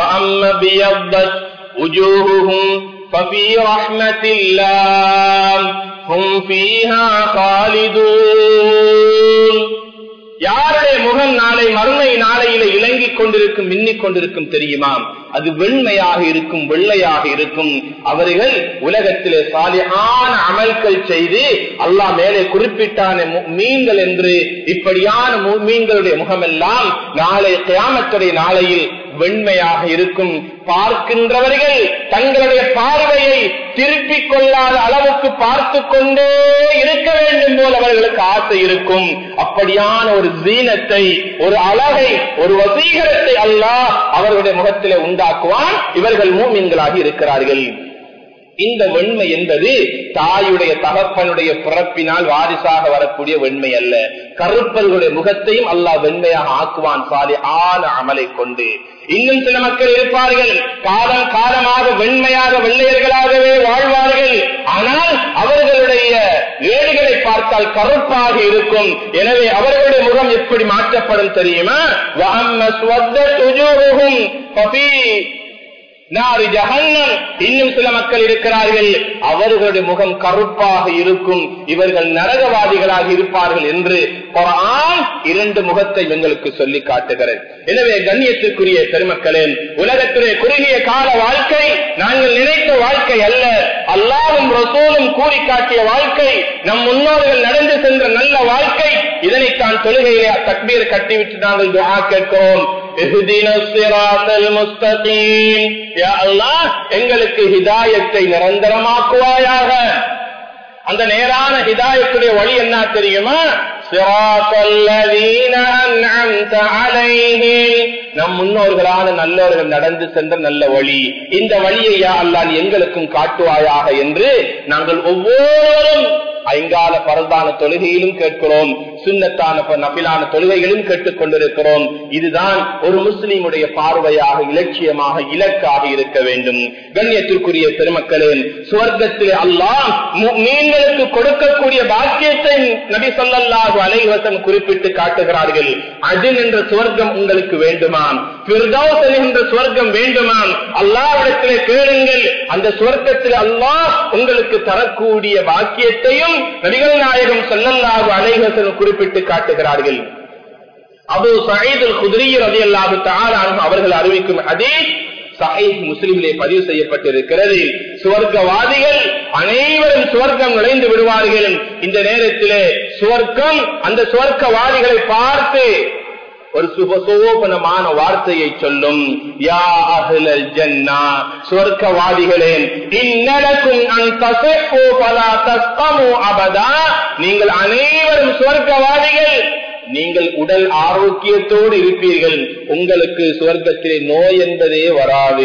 ففي رحمة الله هم فيها خالدون யாருடைய முகம் நாளை மறுமை நாளையில இலங்கிக் கொண்டிருக்கும் மின்னிக் கொண்டிருக்கும் தெரியுமா அது வெண்மையாக இருக்கும் வெள்ளையாக இருக்கும் அவர்கள் உலகத்திலே சாலியான அமல்கள் செய்து அல்லாஹ் மேலே குறிப்பிட்டான மீன்கள் என்று இப்படியான மீன்களுடைய முகமெல்லாம் நாளை கியாமத்துடைய நாளையில் வெண்மையாக இருக்கும் பார்க்கின்றவர்கள் தங்களுடைய பார்வையை திருப்பிக் கொள்ளாத அளவுக்கு பார்த்து கொண்டே இருக்க வேண்டும் போல் அவர்களுக்கு ஆசை இருக்கும் அப்படியான ஒரு ஜீனத்தை ஒரு அழகை ஒரு வசீகரத்தை அல்லாஹ் அவர்களுடைய முகத்திலே உண்டாக்குவான் இவர்கள் மூமின்களாக இருக்கிறார்கள் இந்த வெண்மை என்பது தாயுடைய தகப்பனுடைய பிறப்பினால் வாரிசாக வரக்கூடிய வெண்மை அல்ல கருப்பர்களுடைய முகத்தையும் அல்லாஹ் வெண்மையாக ஆக்குவான் சாலி ஆன அமலை கொண்டு இன்னும் சில மக்கள் இருப்பார்கள் காலம் காலமாக வெண்மையாக வெள்ளையர்களாகவே வாழ்வார்கள் ஆனால் அவர்களுடைய ஏடுகளை பார்த்தால் கருப்பாக இருக்கும் எனவே அவர்களுடைய முகம் எப்படி மாற்றப்படும் தெரியுமா நாரி ஜஹன்னம் இன்னும் சில மக்கள் இருக்கிறார்கள் அவர்களுடைய முகம் கருப்பாக இருக்கும் இவர்கள் நரகவாதிகளாக இருப்பார்கள் என்று குரான் இரண்டு முகத்தை எங்களுக்கு சொல்லி காட்டுகிறது எனவே கண்ணியத்துக்குரிய பெருமக்களே உலகத்துடைய குறுகிய கால வாழ்க்கை நாங்கள் நினைத்த வாழ்க்கை அல்ல அல்லாவும் ரசோலும் கூறி காட்டிய வாழ்க்கை நம் முன்னோர்கள் நடந்து சென்ற நல்ல வாழ்க்கை இதனைத்தான் தொழுகையிலே தக்பீர் கட்டிவிட்டு நாங்கள் துஆ கேட்கிறோம் எங்களுக்கு ஹிதாயத்தை நிரந்தரமாக்குவாயாக அந்த நேரான ஹிதாயத்துடைய வழி என்ன தெரியுமா நம் முன்னோர்களான நல்லவர்கள் நடந்து சென்ற நல்ல வழி இந்த வழியை யா அல்லான் எங்களுக்கும் காட்டுவாயாக என்று நாங்கள் ஒவ்வொருவரும் ஐங்கால பரதான தொழுகையிலும் கேட்கிறோம் சுண்ணத்தான நபிலான தொழுகைகளும் கேட்டுக் கொண்டிருக்கிறோம் இதுதான் ஒரு முஸ்லீமுடைய பார்வையாக இலட்சியமாக இலக்காக இருக்க வேண்டும் கண்ணியத்திற்குரிய பெருமக்களே சுவர்க்கத்திலே அல்லாம் மீன்களுக்கு கொடுக்கக்கூடிய பாக்கியத்தை நபி சொல்லல்லாஹு அலைவசம் குறிப்பிட்டு காட்டுகிறார்கள் அஜின் என்ற சுவர்க்கம் உங்களுக்கு வேண்டுமாம் பிர்தௌசன் என்ற சுவர்க்கம் வேண்டுமாம் அல்லாவிடத்திலே கேளுங்கள் அந்த சுவர்க்கத்தில் அல்லாஹ் உங்களுக்கு தரக்கூடிய பாக்கியத்தையும் நபிகள் நாயகம் சொல்லல்லாஹு அலைவசன் குறிப்பிட்டு காட்டுகிறார்கள் அபு சயீத் குதிரி ரவி அல்லாஹு அவர்கள் அறிவிக்கும் அதே சஹீஹ் முஸ்லிமிலே பதிவு செய்யப்பட்டிருக்கிறது சுவர்க்கவாதிகள் அனைவரும் சுவர்க்கம் நுழைந்து விடுவார்கள் இந்த நேரத்திலே சுவர்க்கம் அந்த சுவர்க்கவாதிகளை பார்த்து ஒரு சுபசோபனமான வார்த்தையை சொல்லும் யா அஹ்லல் ஜன்னா சுவர்க்கவாதிகளே இன்னலக்கும் அன் தஸஹு ஃபலா தஸ்கமு அபதா நீங்கள் அனைவரும் சுவர்க்கவாதிகள் நீங்கள் உடல் ஆரோக்கியத்தோடு இருப்பீர்கள் உங்களுக்கு சுவர்க்கத்திலே நோய் என்பதே வராது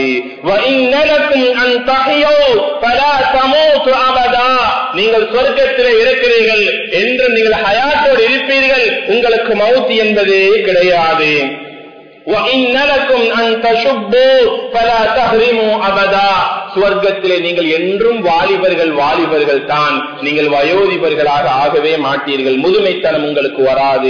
நீங்கள் சொர்க்கத்திலே இருக்கிறீர்கள் என்று நீங்கள் ஹயாத்தோடு இருப்பீர்கள் உங்களுக்கு மவுத் என்பதே கிடையாது சுவர்க்கத்திலே நீங்கள் என்றும் வாலிபர்கள் வாலிபர்கள் தான் நீங்கள் வயோதிபர்களாக ஆகவே மாட்டீர்கள் முதுமைத்தனம் உங்களுக்கு வராது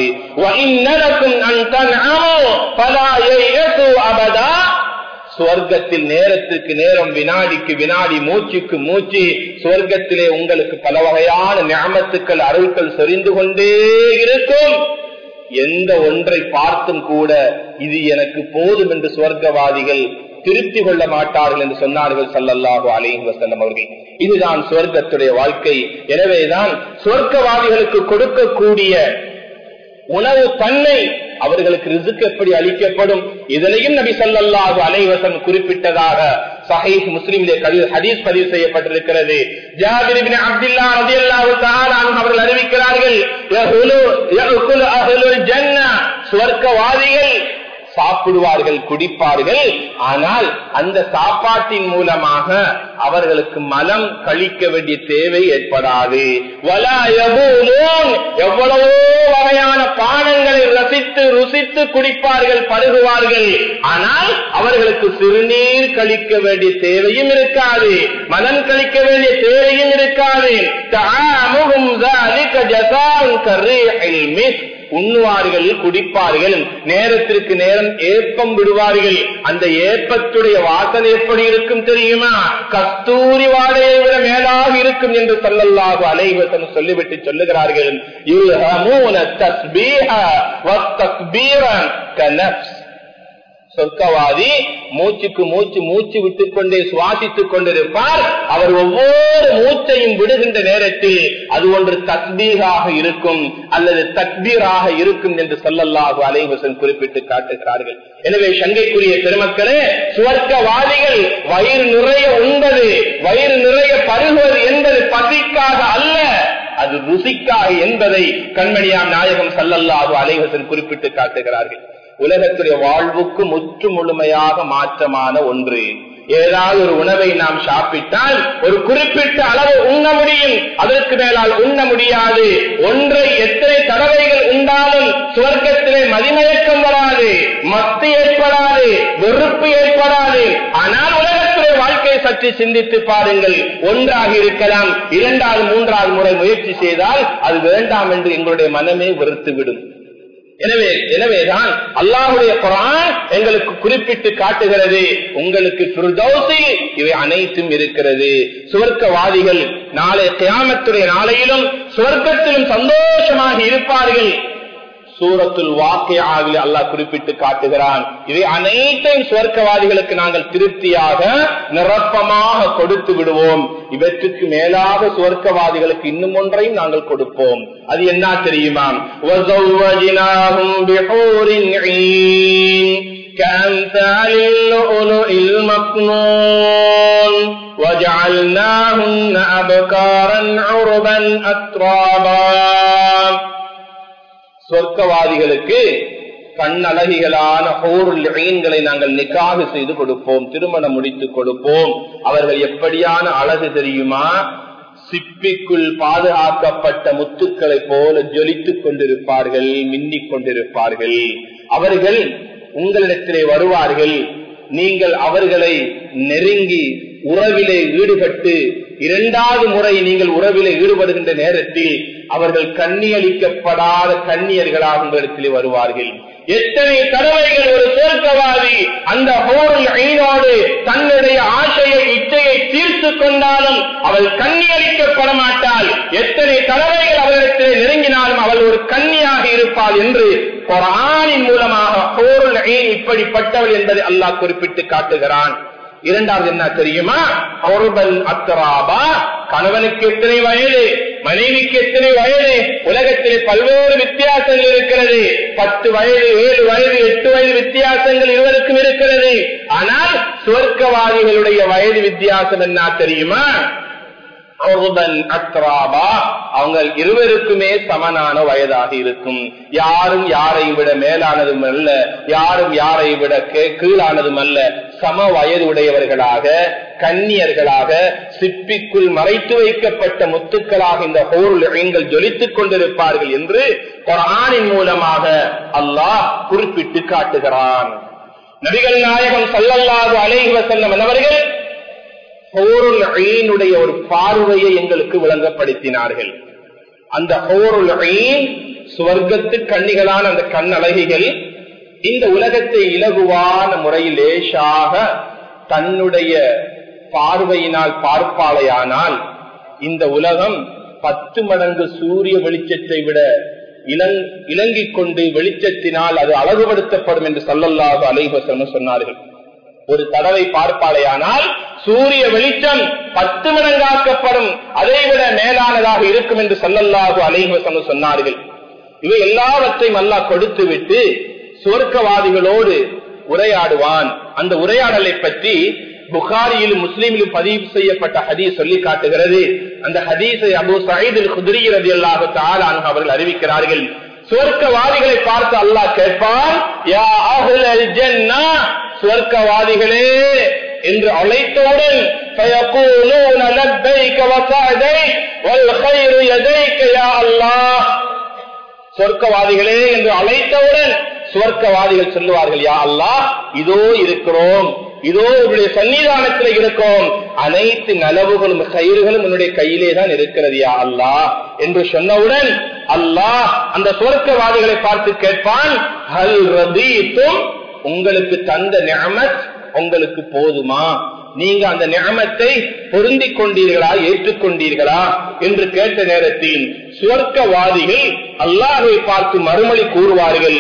சுவர்க்கத்தில் நேரத்துக்கு நேரம் வினாடிக்கு வினாடி மூச்சுக்கு மூச்சு சுவர்க்கத்திலே உங்களுக்கு பல வகையான ஞாபத்துக்கள் அருள்கள் சொரிந்து கொண்டே இருக்கும் எந்த ஒன்றை பார்த்தும் கூட இது எனக்கு போதும் என்று சுவர்க்கவாதிகள் திருப்தி கொள்ள மாட்டார்கள் என்று சொன்னார்கள் சல்லல்லாஹு அலைஹி வசல்லம் அவர்கள் இதுதான் சுவர்க்கத்துடைய வாழ்க்கை எனவேதான் சுவர்க்கவாதிகளுக்கு கொடுக்கக்கூடிய உணவு தன்மை அவர்களுக்கு ரிசுக்கு எப்படி அளிக்கப்படும் இதனையும் நபி சல்லாஹு அலைவசம் குறிப்பிட்டதாக சஹீஹ் முஸ்லிமிலே ஹதீஸ் பதிவு செய்யப்பட்டிருக்கிறது ஜாபிர் இப்னு அப்துல்லா ரலியல்லாஹு தஆலா அவர்கள் அறிவிக்கிறார்கள் யஹுலு யஅகுலு அஹ்லுல் ஜன்னah சுவர்க்கவாதிகள் சாப்பிடுவார்கள் குடிப்பார்கள் ஆனால் அந்த சாப்பாட்டின் மூலமாக அவர்களுக்கு மலம் கழிக்க வேண்டிய தேவை ஏற்படாது எவ்வளவோ வகையான பானங்களை ரசித்து ருசித்து குடிப்பார்கள் பருகுவார்கள் ஆனால் அவர்களுக்கு சிறுநீர் கழிக்க வேண்டிய தேவையும் இருக்காது மலம் கழிக்க வேண்டிய தேவையும் இருக்காது உண்ணுவார்கள் குடிப்பார்கள் நேரத்திற்கு நேரம் ஏப்பம் விடுவார்கள் அந்த ஏப்பத்துடைய வாசனை எப்படி இருக்கும் தெரியுமா கஸ்தூரி வாடையை விட மேலாக இருக்கும் என்று சொல்லல்லாக அலைவசம் சொல்லிவிட்டு சொல்லுகிறார்கள் சொர்க்கவாதி மூச்சுக்கு மூச்சு மூச்சு விட்டுக் கொண்டே சுவாசித்துக் கொண்டிருப்பார் அவர் ஒவ்வொரு மூச்சையும் விடுகின்ற நேரத்தில் அது ஒன்று தக்பீராக இருக்கும் அல்லது தக்பீராக இருக்கும் என்று சொல்லல்லாஹு அலைவசன் குறிப்பிட்டு காட்டுகிறார்கள் எனவே சங்கைக்குரிய பெருமக்களே சுவர்க்கவாதிகள் வயிறு நிறைய உண்பது வயிறு நிறைய பருகுவது என்பது பசிக்காக அல்ல அது ருசிக்காக என்பதை கண்மணியாம் நாயகம் சல்லல்லாஹு அலைவசன் குறிப்பிட்டு காட்டுகிறார்கள் உலகத்துடைய வாழ்வுக்கு முற்று முழுமையாக மாற்றமான ஒன்று ஏதாவது ஒரு உணவை நாம் சாப்பிட்டால் ஒரு குறிப்பிட்ட அளவு உண்ண முடியும் அதற்கு மேலால் உண்ண முடியாது ஒன்றை எத்தனை தடவைகள் உண்டாலும் சுவர்க்கத்திலே மதிமயக்கம் வராது மத்து ஏற்படாது வெறுப்பு ஏற்படாது ஆனால் உலகத்துடைய வாழ்க்கையை சற்று சிந்தித்து பாருங்கள் ஒன்றாக இருக்கலாம் இரண்டாவது மூன்றாவது முறை முயற்சி செய்தால் அது வேண்டாம் என்று எங்களுடைய மனமே வெறுத்துவிடும் எனவே எனவேதான் அல்லாஹுடைய குரான் எங்களுக்கு குறிப்பிட்டு காட்டுகிறது உங்களுக்கு பிரிதௌசில் இவை அனைத்தும் இருக்கிறது சுவர்க்கவாதிகள் நாளை கியாமத்துடைய நாளையிலும் சுவர்க்கத்திலும் சந்தோஷமாக இருப்பார்கள் சூரத்துல் வாக்கியாவில் அல்லாஹ் குறிப்பிட்டு காட்டுகிறான் இவை அனைத்தையும் சுவர்க்கவாதிகளுக்கு நாங்கள் திருப்தியாக நிரப்பமாக கொடுத்து விடுவோம் இவற்றுக்கு மேலாக சுவர்க்கவாதிகளுக்கு இன்னும் ஒன்றையும் நாங்கள் கொடுப்போம் அது என்ன தெரியுமா كأمثال اللؤلؤ المكنون وجعلناهن أبكارا عربا أترابا சொர்க்கவாதிகளுக்கு கண்ணழகிகளான ஹோருள்களை நாங்கள் நிக்காக செய்து கொடுப்போம் திருமணம் முடித்து கொடுப்போம் அவர்கள் எப்படியான அழகு தெரியுமா சிப்பிக்குள் பாதுகாக்கப்பட்ட முத்துக்களை போல ஜொலித்துக் கொண்டிருப்பார்கள் மின்னிக் கொண்டிருப்பார்கள் அவர்கள் உங்களிடத்திலே வருவார்கள் நீங்கள் அவர்களை நெருங்கி உறவிலே ஈடுபட்டு இரண்டாவது முறை நீங்கள் உறவிலே ஈடுபடுகின்ற நேரத்தில் அவர்கள் கண்ணியளிக்கப்படாத கண்ணியர்களாக உங்களிடத்திலே வருவார்கள் எத்தனை தடவைகள் ஒரு சொர்க்கவாதி அந்த ஹோரில் ஐநோடு தன்னுடைய ஆசையை இச்சையை தீர்த்து கொண்டாலும் அவள் கண்ணியளிக்கப்பட மாட்டாள் எத்தனை தடவைகள் அவளிடத்திலே நெருங்கினாலும் அவள் ஒரு கன்னியாக இருப்பாள் என்று குரானின் மூலமாக ஹோருல் ஐன் இப்படிப்பட்டவள் என்பதை அல்லாஹ் குறிப்பிட்டு காட்டுகிறான் இரண்டாவது என்ன தெரியுமா அவருடன் அத்தராபா கணவனுக்கு எத்தனை வயது மனைவிக்கு எத்தனை வயது உலகத்திலே பல்வேறு வித்தியாசங்கள் இருக்கிறது பத்து வயது ஏழு வயது எட்டு வயது வித்தியாசங்கள் இருவருக்கும் இருக்கிறது ஆனால் சுவர்க்கவாதிகளுடைய வயது வித்தியாசம் என்ன தெரியுமா அவங்க இருவருக்குமே சமனான வயதாக இருக்கும் யாரும் யாரை விட மேலானதும் அல்ல யாரும் யாரை விட கீழானதும் அல்ல சம வயது உடையவர்களாக கன்னியர்களாக சிப்பிக்குள் மறைத்து வைக்கப்பட்ட முத்துக்களாக இந்த ஹோருள் ஜொலித்துக் கொண்டிருப்பார்கள் என்று ஒரு ஆணின் மூலமாக அல்லாஹ் குறிப்பிட்டு காட்டுகிறான் நபிகள் நாயகம் சல்லல்லாது அலைஹி செல்லம் அவர்கள் ஹோருடைய ஒரு பார்வையை எங்களுக்கு விளங்கப்படுத்தினார்கள் அந்த ஹோருல் சுவர்க்கத்து கண்ணிகளான அந்த கண் அழகிகள் இந்த உலகத்தை இலகுவான முறையில் லேசாக தன்னுடைய பார்வையினால் பார்ப்பாளையானால் இந்த உலகம் பத்து மடங்கு சூரிய வெளிச்சத்தை விட இலங்கிக் கொண்டு வெளிச்சத்தினால் அது அழகுபடுத்தப்படும் என்று சொல்லல்லாக அலைவசம் சொன்னார்கள் ஒரு தடவை பார்ப்பாளையானால் சூரிய வெளிச்சம் பத்து மடங்காக்கப்படும் அதைவிட மேலானதாக இருக்கும் என்று சொல்லல்லாக அலைவசம் சொன்னார்கள் இவை எல்லாவற்றையும் அல்லா கொடுத்து விட்டு சுவர்க்கவாதிகளோடு உரையாடுவான் அந்த உரையாடலை பற்றி புகாரியிலும் முஸ்லீமிலும் பதிவு செய்யப்பட்ட ஹதீஸ் சொல்லி காட்டுகிறது அந்த ஹதீஸை அபு சயீதில் குதிரிகிறது அல்லாஹு தாலான் அவர்கள் அறிவிக்கிறார்கள் சுவர்க்கவாதிகளை பார்த்து அல்லாஹ் கேட்பான் யா அஹ்லல் ஜன்னா சுவர்க்கவாதிகளே என்று அழைத்தவுடன் فيقولون لبيك وسعديك والخير يديك يا الله சொர்க்கவாதிகளே என்று அழைத்தவுடன் சுவர்க்கவாதிகள் சொல்லுவார்கள் யா அல்லாஹ் இதோ இருக்கிறோம் இதோ உன்னுடைய சன்னிதானத்தில் இருக்கிறோம் அனைத்து நலவுகளும் கயிறுகளும் உன்னுடைய கையிலே தான் இருக்கிறது யா அல்லாஹ் என்று சொன்னவுடன் அல்லாஹ் அந்த சுவர்க்கவாதிகளை பார்த்து கேட்பான் ஹல் ரதீத்தும் உங்களுக்கு தந்த நியமத் உங்களுக்கு போதுமா நீங்க அந்த நியமத்தை பொருந்திக் கொண்டீர்களா ஏற்றுக்கொண்டீர்களா என்று கேட்ட நேரத்தில் சுவர்க்கவாதிகள் அல்லாஹை பார்த்து மறுமொழி கூறுவார்கள்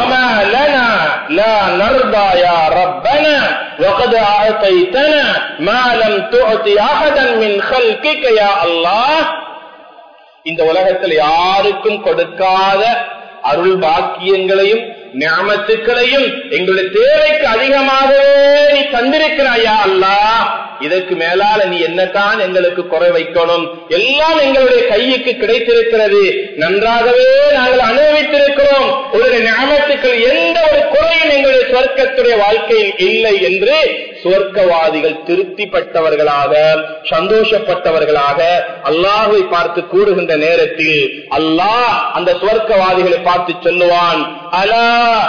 இந்த உலகத்தில் யாருக்கும் கொடுக்காத அருள் பாக்கியங்களையும் ஞாபகத்துக்களையும் எங்களுடைய தேவைக்கு அதிகமாகவே நீ தந்திருக்கிறாயா அல்லா இதற்கு மேலால நீ என்னத்தான் எங்களுக்கு குறை வைக்கணும் எல்லாம் எங்களுடைய கைக்கு கிடைத்திருக்கிறது நன்றாகவே நாங்கள் அனுபவித்திருக்கிறோம் ஒரு ஞாபகத்துக்கள் எந்த ஒரு குறையும் எங்களுடைய சொர்க்கத்துடைய வாழ்க்கையில் இல்லை என்று சுவர்க்கவாதிகள் திருப்திப்பட்டவர்களாக சந்தோஷப்பட்டவர்களாக அல்லாஹை பார்த்து கூறுகின்ற நேரத்தில் அல்லாஹ் அந்த சுவர்க்கவாதிகளை பார்த்து சொல்லுவான் அலா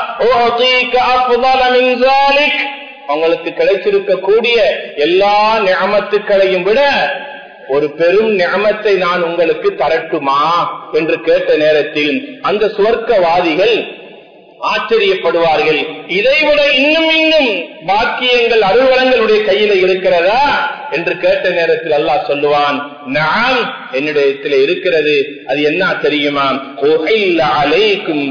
அவங்களுக்கு கிடைச்சிருக்கக்கூடிய எல்லா ஞாபகத்துக்களையும் விட ஒரு பெரும் ஞாபகத்தை நான் உங்களுக்கு தரட்டுமா என்று கேட்ட நேரத்தில் அந்த சுவர்க்கவாதிகள் ஆச்சரியப்படுவார்கள் இதைவிட இன்னும் இன்னும் பாக்கியங்கள் அருள்வளங்களுடைய கையில இருக்கிறதா என்று கேட்ட நேரத்தில் அல்லாஹ் சொல்லுவான் நான் என்னிடத்தில் இருக்கிறது அது என்ன தெரியுமா அலைக்கும்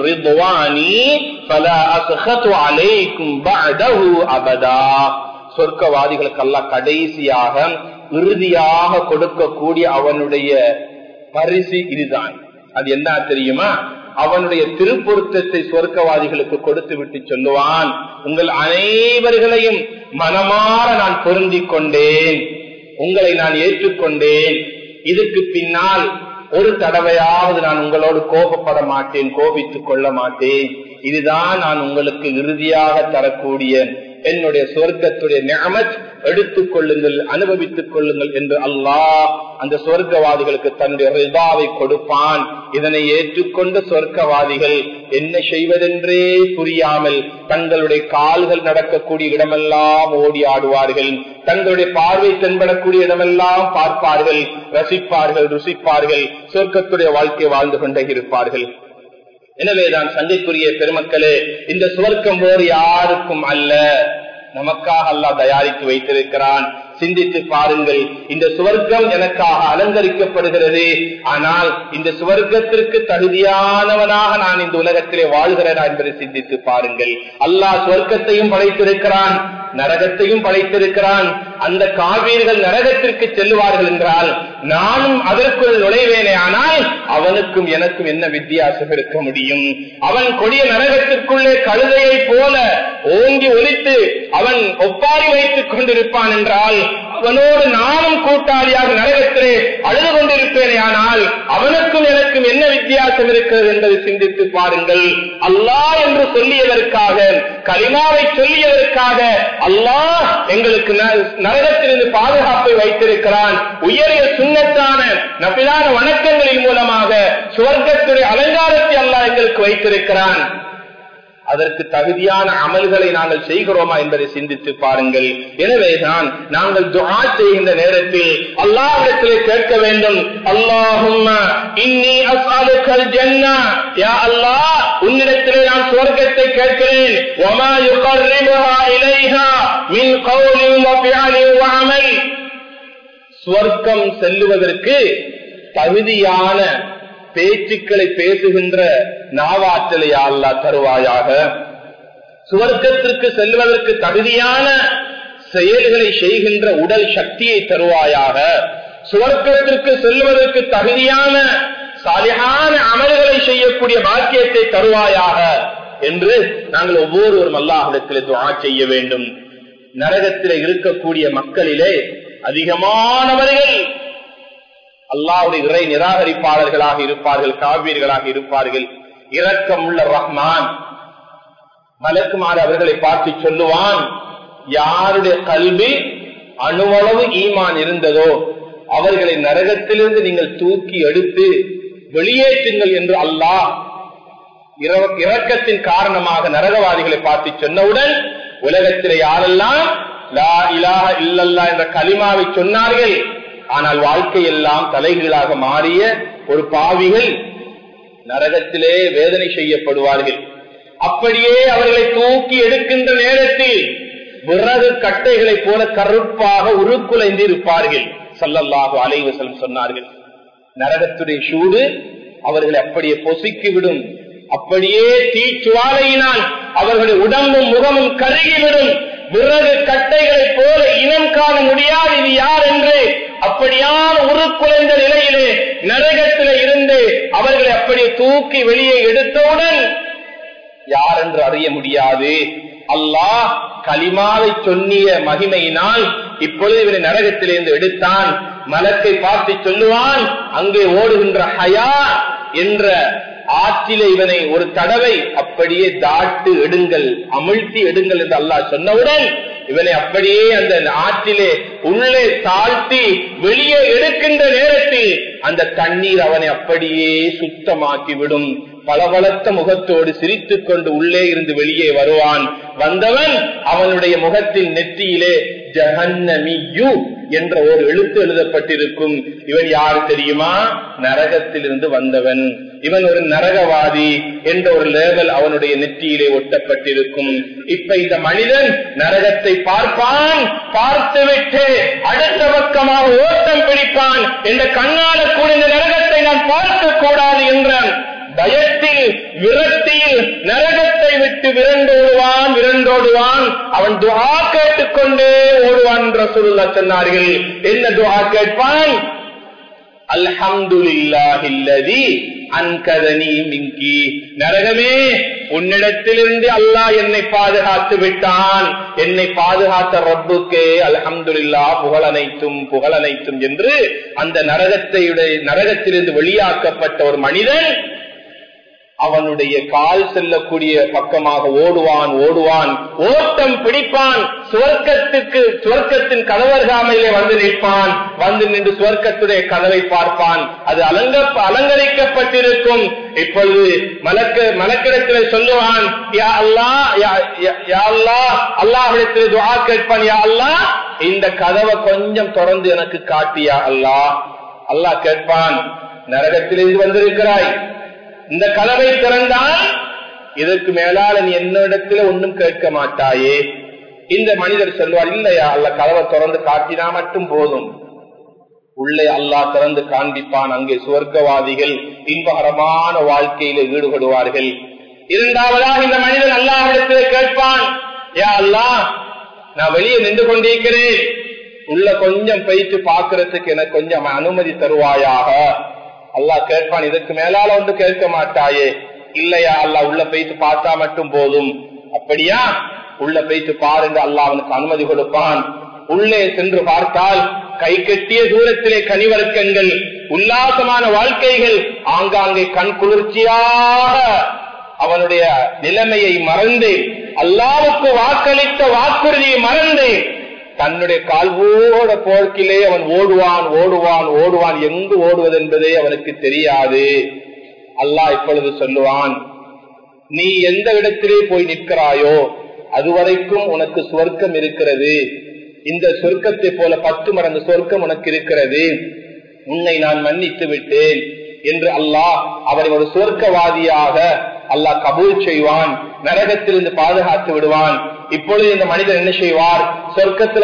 அலைக்கும் அபதா சொர்க்கவாதிகளுக்கு அல்லாஹ் கடைசியாக இறுதியாக கொடுக்கக்கூடிய அவனுடைய பரிசு இதுதான் அது என்ன தெரியுமா அவனுடைய திருப்பொருத்தத்தை சொர்க்கவாதிகளுக்கு கொடுத்து விட்டு சொல்லுவான் உங்கள் அனைவர்களையும் மனமாற நான் பொருந்திக் கொண்டேன் உங்களை நான் ஏற்றுக்கொண்டேன் இதுக்கு பின்னால் ஒரு தடவையாவது நான் உங்களோடு கோபப்பட மாட்டேன் கோபித்துக் கொள்ள மாட்டேன் இதுதான் நான் உங்களுக்கு இறுதியாக தரக்கூடிய என்னுடைய சொர்க்கத்துடைய நியமத் எடுத்துக் கொள்ளுங்கள் அனுபவித்துக் கொள்ளுங்கள் என்று அல்லாஹ் அந்த சொர்க்கவாதிகளுக்கு தன்னுடைய ரிதாவை கொடுப்பான் இதனை ஏற்றுக்கொண்ட சொர்க்கவாதிகள் என்ன செய்வதென்றே புரியாமல் தங்களுடைய கால்கள் நடக்கக்கூடிய இடமெல்லாம் ஓடி ஆடுவார்கள் தங்களுடைய பார்வை தென்படக்கூடிய இடமெல்லாம் பார்ப்பார்கள் ரசிப்பார்கள் ருசிப்பார்கள் சொர்க்கத்துடைய வாழ்க்கை வாழ்ந்து கொண்டே இருப்பார்கள் எனவேதான் சந்தைக்குரிய பெருமக்களே இந்த சுவர்க்கம் வேறு யாருக்கும் அல்ல நமக்காக அல்லா தயாரித்து வைத்திருக்கிறான் சிந்தித்து பாருங்கள் இந்த சுவர்க்கம் எனக்காக அலங்கரிக்கப்படுகிறது ஆனால் இந்த சுவர்க்கத்திற்கு தகுதியானவனாக நான் இந்த உலகத்திலே வாழ்கிறேனா என்பதை சிந்தித்து பாருங்கள் அல்லாஹ் சுவர்க்கத்தையும் படைத்திருக்கிறான் நரகத்தையும் படைத்திருக்கிறான் அந்த காவீர்கள் நரகத்திற்கு செல்லுவார்கள் என்றால் நானும் அதற்குள் நுழைவேனே ஆனால் அவனுக்கும் எனக்கும் என்ன வித்தியாசம் இருக்க முடியும் அவன் கொடிய நரகத்திற்குள்ளே கழுதையை போல ஓங்கி ஒலித்து அவன் ஒப்பாரி வைத்துக் கொண்டிருப்பான் என்றால் அவனோடு நானும் கூட்டாளியாக நரகத்திலே அழுது கொண்டிருப்பேனே ஆனால் அவனுக்கும் எனக்கும் என்ன வித்தியாசம் இருக்கிறது என்பதை சிந்தித்து பாருங்கள் அல்லாஹ் என்று சொல்லியதற்காக கலிமாவை சொல்லியதற்காக அல்லாஹ் எங்களுக்கு நரகத்திலிருந்து பாதுகாப்பை வைத்திருக்கிறான் உயரிய சுண்ணத்தான நபிலான வணக்கங்களின் மூலமாக சுவர்க்கத்துடைய அலங்காரத்தை அல்லாஹ் எங்களுக்கு வைத்திருக்கிறான் அதற்கு தகுதியான அமல்களை நாங்கள் செய்கிறோமா என்பதை சிந்தித்து பாருங்கள் எனவேதான் நாங்கள் துஆ செய்கின்ற நேரத்தில் அல்லாஹ்விடத்திலே கேட்க வேண்டும் அல்லாஹும்ம இன்னி அஸ்அலுக்கல் ஜன்னா யா அல்லாஹ் உன்னிடத்திலே நான் சுவர்க்கத்தை கேட்கிறேன் வமா யுகர்ரிபுஹா இலைஹா மின் கௌலின் வ ஃபிஅலின் வ அமல் சுவர்க்கம் செல்லுவதற்கு தகுதியான பேச்சுக்களை பேசுகின்ற நாவாற்றலை அல்லா தருவாயாக சுவர்க்கத்திற்கு செல்வதற்கு தகுதியான செயல்களை செய்கின்ற உடல் சக்தியை தருவாயாக சுவர்க்கத்திற்கு செல்வதற்கு தகுதியான சாலியான அமல்களை செய்யக்கூடிய பாக்கியத்தை தருவாயாக என்று நாங்கள் ஒவ்வொருவரும் அல்லாஹிடத்தில் துவா செய்ய வேண்டும் நரகத்தில் இருக்கக்கூடிய மக்களிலே அதிகமானவர்கள் அல்லாவுடைய இறை நிராகரிப்பாளர்களாக இருப்பார்கள் காவியர்களாக இருப்பார்கள் இரக்கம் உள்ள ரஹ்மான் மலக்குமாறு அவர்களை பார்த்து சொல்லுவான் யாருடைய கல்வி அணுவளவு ஈமான் இருந்ததோ அவர்களை நரகத்திலிருந்து நீங்கள் தூக்கி எடுத்து வெளியேற்றுங்கள் என்று அல்லாஹ் இரக்கத்தின் காரணமாக நரகவாதிகளை பார்த்து சொன்னவுடன் உலகத்திலே யாரெல்லாம் லா இலாஹ இல்லல்லா என்ற கலிமாவை சொன்னார்கள் ஆனால் வாழ்க்கையெல்லாம் தலைகீழாக மாறிய ஒரு பாவிகள் நரகத்திலே வேதனை செய்யப்படுவார்கள் அப்படியே அவர்களை தூக்கி எடுக்கின்ற நேரத்தில் விறகு கட்டைகளை போல கருப்பாக உருக்குலைந்து இருப்பார்கள் சல்லல்லாஹு அலைவசலம் சொன்னார்கள் நரகத்துடைய சூடு அவர்களை அப்படியே பொசுக்கிவிடும் அப்படியே தீச்சுவாலையினால் அவர்களுடைய உடம்பும் முகமும் கருகிவிடும் விறகு கட்டைகளை போல இனம் காண முடியாது இது யார் என்று அப்படியான உருக்குலைந்த நிலையிலே நரகத்திலே இருந்து அவர்களை அப்படியே தூக்கி வெளியே எடுத்தவுடன் யார் என்று அறிய முடியாது அல்லாஹ் களிமாவை சொன்னிய மகிமையினால் இப்பொழுது இவனை நரகத்திலிருந்து எடுத்தான் மலக்கை பார்த்து சொல்லுவான் அங்கே ஓடுகின்ற ஹயா என்ற ஆற்றிலே இவனை ஒரு தடவை அப்படியே தாட்டு எடுங்கள் அமிழ்த்தி எடுங்கள் என்று அல்லாஹ் சொன்னவுடன் இவனை அப்படியே அந்த ஆற்றிலே உள்ளே தாழ்த்தி வெளியே எடுக்கின்ற நேரத்தில் அந்த தண்ணீர் அவனை அப்படியே சுத்தமாக்கி விடும் பளபளத்த முகத்தோடு சிரித்துக் கொண்டு உள்ளே இருந்து வெளியே வருவான் வந்தவன் அவனுடைய முகத்தின் நெற்றியிலே ஜஹன்னமியு என்ற ஒரு எழுத்து எழுதப்பட்டிருக்கும் இவன் யார் தெரியுமா நரகத்திலிருந்து வந்தவன் இவன் ஒரு நரகவாதி என்ற ஒரு லேவல் அவனுடைய நெற்றியிலே ஒட்டப்பட்டிருக்கும் இப்ப இந்த மனிதன் நரகத்தை பார்ப்பான் பார்த்துவிட்டு அடுத்த பக்கமாக ஓட்டம் பிடிப்பான் என்ற கண்ணால கூட இந்த நரகத்தை நான் பார்க்க கூடாது என்ற பயத்தில் விரக்தியில் நரகத்தை விட்டு விரண்டோடுவான் விரண்டோடுவான் அவன் துவா கேட்டுக்கொண்டே ஓடுவான் என்று சொல்ல சொன்னார்கள் என்ன துவா கேட்பான் அல்ஹம்துலில்லாஹில்லதி அன்கதனி மிங்கி நரகமே உன்னிடத்திலிருந்து அல்லாஹ் என்னை பாதுகாத்து விட்டான் என்னை பாதுகாத்த ரப்புக்கே அல்ஹம்துலில்லா புகழ் அனைத்தும் புகழ் அனைத்தும் என்று அந்த நரகத்தையுடைய நரகத்திலிருந்து வெளியாக்கப்பட்ட ஒரு மனிதன் அவனுடைய கால் செல்லக்கூடிய பக்கமாக ஓடுவான் ஓடுவான் ஓட்டம் பிடிப்பான் சுவர்க்கத்துக்கு சுவர்க்கத்தின் கதவர்காமையிலே வந்து நிற்பான் வந்து நின்று சுவர்க்கத்துடைய கதவை பார்ப்பான் அது அலங்க அலங்கரிக்கப்பட்டிருக்கும் இப்பொழுது மலக்க மலக்கிடத்தில் சொல்லுவான் யா அல்லா யா அல்லா அல்லாஹிடத்தில் துவா கேட்பான் யா அல்லா இந்த கதவை கொஞ்சம் தொடர்ந்து எனக்கு காட்டியா அல்லா அல்லாஹ் கேட்பான் நரகத்திலிருந்து வந்திருக்கிறாய் இந்த கதவை திறந்தால் இதற்கு மேலால நீ என்னிடத்துல ஒன்றும் கேட்க மாட்டாயே இந்த மனிதர் சொல்வார் இல்லையா அல்ல கதவை திறந்து காட்டினா மட்டும் போதும் உள்ளே அல்லாஹ் திறந்து காண்பிப்பான் அங்கே சுவர்க்கவாதிகள் இன்பகரமான வாழ்க்கையில ஈடுபடுவார்கள் இரண்டாவதாக இந்த மனிதன் அல்லாஹிடத்திலே கேட்பான் யா அல்லாஹ் நான் வெளியே நின்று கொண்டிருக்கிறேன் உள்ள கொஞ்சம் போயிட்டு பாக்குறதுக்கு எனக்கு கொஞ்சம் அனுமதி தருவாயாக அல்லாஹ் கேட்பான் இதற்கு மேலால வந்து கேட்க மாட்டாயே இல்லையா அல்லாஹ் உள்ள போயிட்டு பார்த்தா மட்டும் போதும் அப்படியா உள்ள போயிட்டு பாருங்க அல்லாஹ் அவனுக்கு அனுமதி கொடுப்பான் உள்ளே சென்று பார்த்தால் கை கட்டிய தூரத்திலே கனிவர்க்கங்கள் உல்லாசமான வாழ்க்கைகள் ஆங்காங்கே கண் குளிர்ச்சியாக அவனுடைய நிலைமையை மறந்து அல்லாவுக்கு வாக்களித்த வாக்குறுதியை மறந்து தன்னுடைய கால்வோட போக்கிலே அவன் ஓடுவான் ஓடுவான் ஓடுவான் எங்கு ஓடுவது என்பதே அவனுக்கு தெரியாது அல்லாஹ் இப்பொழுது சொல்லுவான் நீ எந்த இடத்திலே போய் நிற்கிறாயோ அதுவரைக்கும் உனக்கு சொர்க்கம் இருக்கிறது இந்த சொர்க்கத்தை போல பத்து மடங்கு சொர்க்கம் உனக்கு இருக்கிறது உன்னை நான் மன்னித்து விட்டேன் என்று அல்லாஹ் அவரை ஒரு சொர்க்கவாதியாக அல்லாஹ் கபூல் செய்வான் நரகத்திலிருந்து பாதுகாத்து விடுவான் இப்பொழுது இந்த மனிதர் என்ன செய்வார் சொர்க்கத்துல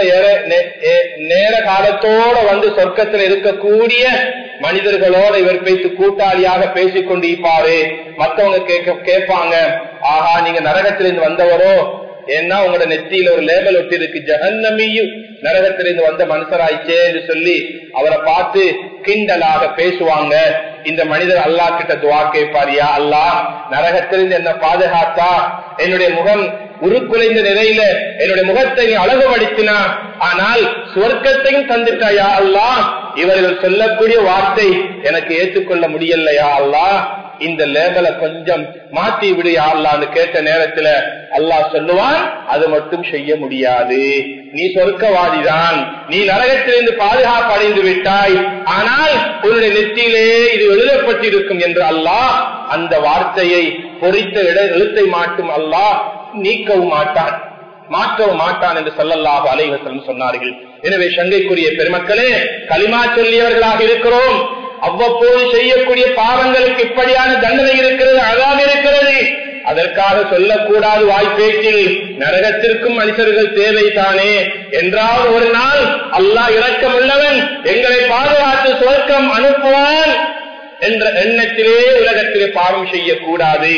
நேர காலத்தோட வந்து சொர்க்கத்துல இருக்கக்கூடிய மனிதர்களோட இவர் பேசி கூட்டாளியாக பேசிக் கொண்டு இருப்பாரு மத்தவங்க கேட்க கேட்பாங்க ஆஹா நீங்க நரகத்திலிருந்து வந்தவரோ ஏன்னா உங்களோட நெத்தியில ஒரு லேபல் ஒட்டி இருக்கு ஜெகன்னமியும் நரகத்திலிருந்து வந்த மனுஷராயிச்சே என்று சொல்லி அவரை பார்த்து கிண்டலாக பேசுவாங்க இந்த மனிதர் அல்லா கிட்ட துவா கேட்பாரியா அல்லா நரகத்திலிருந்து என்ன பாதுகாத்தா என்னுடைய முகம் உருக்குலைந்த நிலையில என்னுடைய முகத்தை அழகுபடுத்தினா ஆனால் சுவர்க்கத்தையும் தந்துட்டாயா அல்லா இவர்கள் சொல்லக்கூடிய வார்த்தை எனக்கு ஏற்றுக்கொள்ள முடியலையா அல்லா இந்த லேபலை கொஞ்சம் மாத்தி விடு அல்லான்னு கேட்ட நேரத்துல அல்லாஹ் சொல்லுவான் அது மட்டும் செய்ய முடியாது நீ சொர்க்கவாதிதான் நீ நரகத்திலிருந்து பாதுகாப்பு அடைந்து விட்டாய் ஆனால் உன்னுடைய நெத்தியிலே இது எழுதப்பட்டிருக்கும் என்று அல்லாஹ் அந்த வார்த்தையை பொறித்த இட எழுத்தை மாட்டும் அல்லாஹ் நீக்கவும் மாட்டான் மாற்றவும் மாட்டான் என்று சொல்லல்லாஹ் அலைவசலம் சொன்னார்கள் எனவே சங்கைக்குரிய பெருமக்களே களிமா சொல்லியவர்களாக இருக்கிறோம் அவ்வப்போது செய்யக்கூடிய பாவங்களுக்கு இப்படியான தண்டனை இருக்கிறது அழகாக இருக்கிறது அதற்காக சொல்லக்கூடாது வாய்ப்பேச்சில் நரகத்திற்கும் மனுஷர்கள் தேவைதானே என்றால் ஒரு நாள் அல்லாஹ் இரக்கம் உள்ளவன் எங்களை பாதுகாத்து சொர்க்கம் அனுப்புவான் என்ற எண்ணத்திலே உலகத்திலே பாவம் செய்யக்கூடாது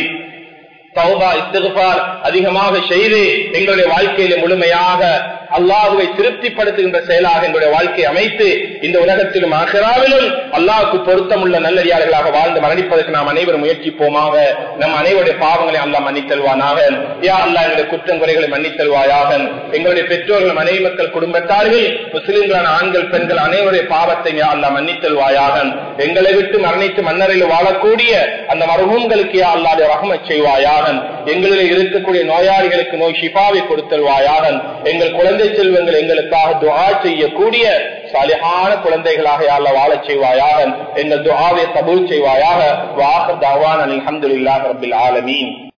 தௌபா இஸ்திகுபார் அதிகமாக செய்து எங்களுடைய வாழ்க்கையில முழுமையாக அல்லாஹுவை திருப்திப்படுத்துகின்ற செயலாக எங்களுடைய வாழ்க்கையை அமைத்து இந்த உலகத்திலும் ஆசிராவிலும் அல்லாஹுக்கு பொருத்தமுள்ள நல்லடியார்களாக வாழ்ந்து மரணிப்பதற்கு நாம் அனைவரும் முயற்சிப்போமாக நம் அனைவருடைய பாவங்களை அல்லா மன்னித்தல்வானாக யா அல்லா எங்களுடைய குற்றம் குறைகளை மன்னித்தல்வாயாக எங்களுடைய பெற்றோர்கள் மனைவி மக்கள் குடும்பத்தார்கள் முஸ்லிம்களான ஆண்கள் பெண்கள் அனைவருடைய பாவத்தை யா அல்லா மன்னித்தல்வாயாக எங்களை விட்டு மரணித்து மன்னரில் வாழக்கூடிய அந்த மருகங்களுக்கு யா அல்லாத ரகமச் செய்வாயாக எங்களில் இருக்கக்கூடிய நோயாளிகளுக்கு நோய் ஷிபாவை கொடுத்தல்வாயாக எங்கள் குழந்தை செல்வங்கள் எங்களுக்காக துவா செய்யக்கூடிய சாலியான குழந்தைகளாக யாழ்ல வாழச் செய்வாயாக எங்கள் துவாவை கபூல் செய்வாயாக வாக தவான் அலி அஹமதுல்லாஹ் ரபில் ஆலமீன்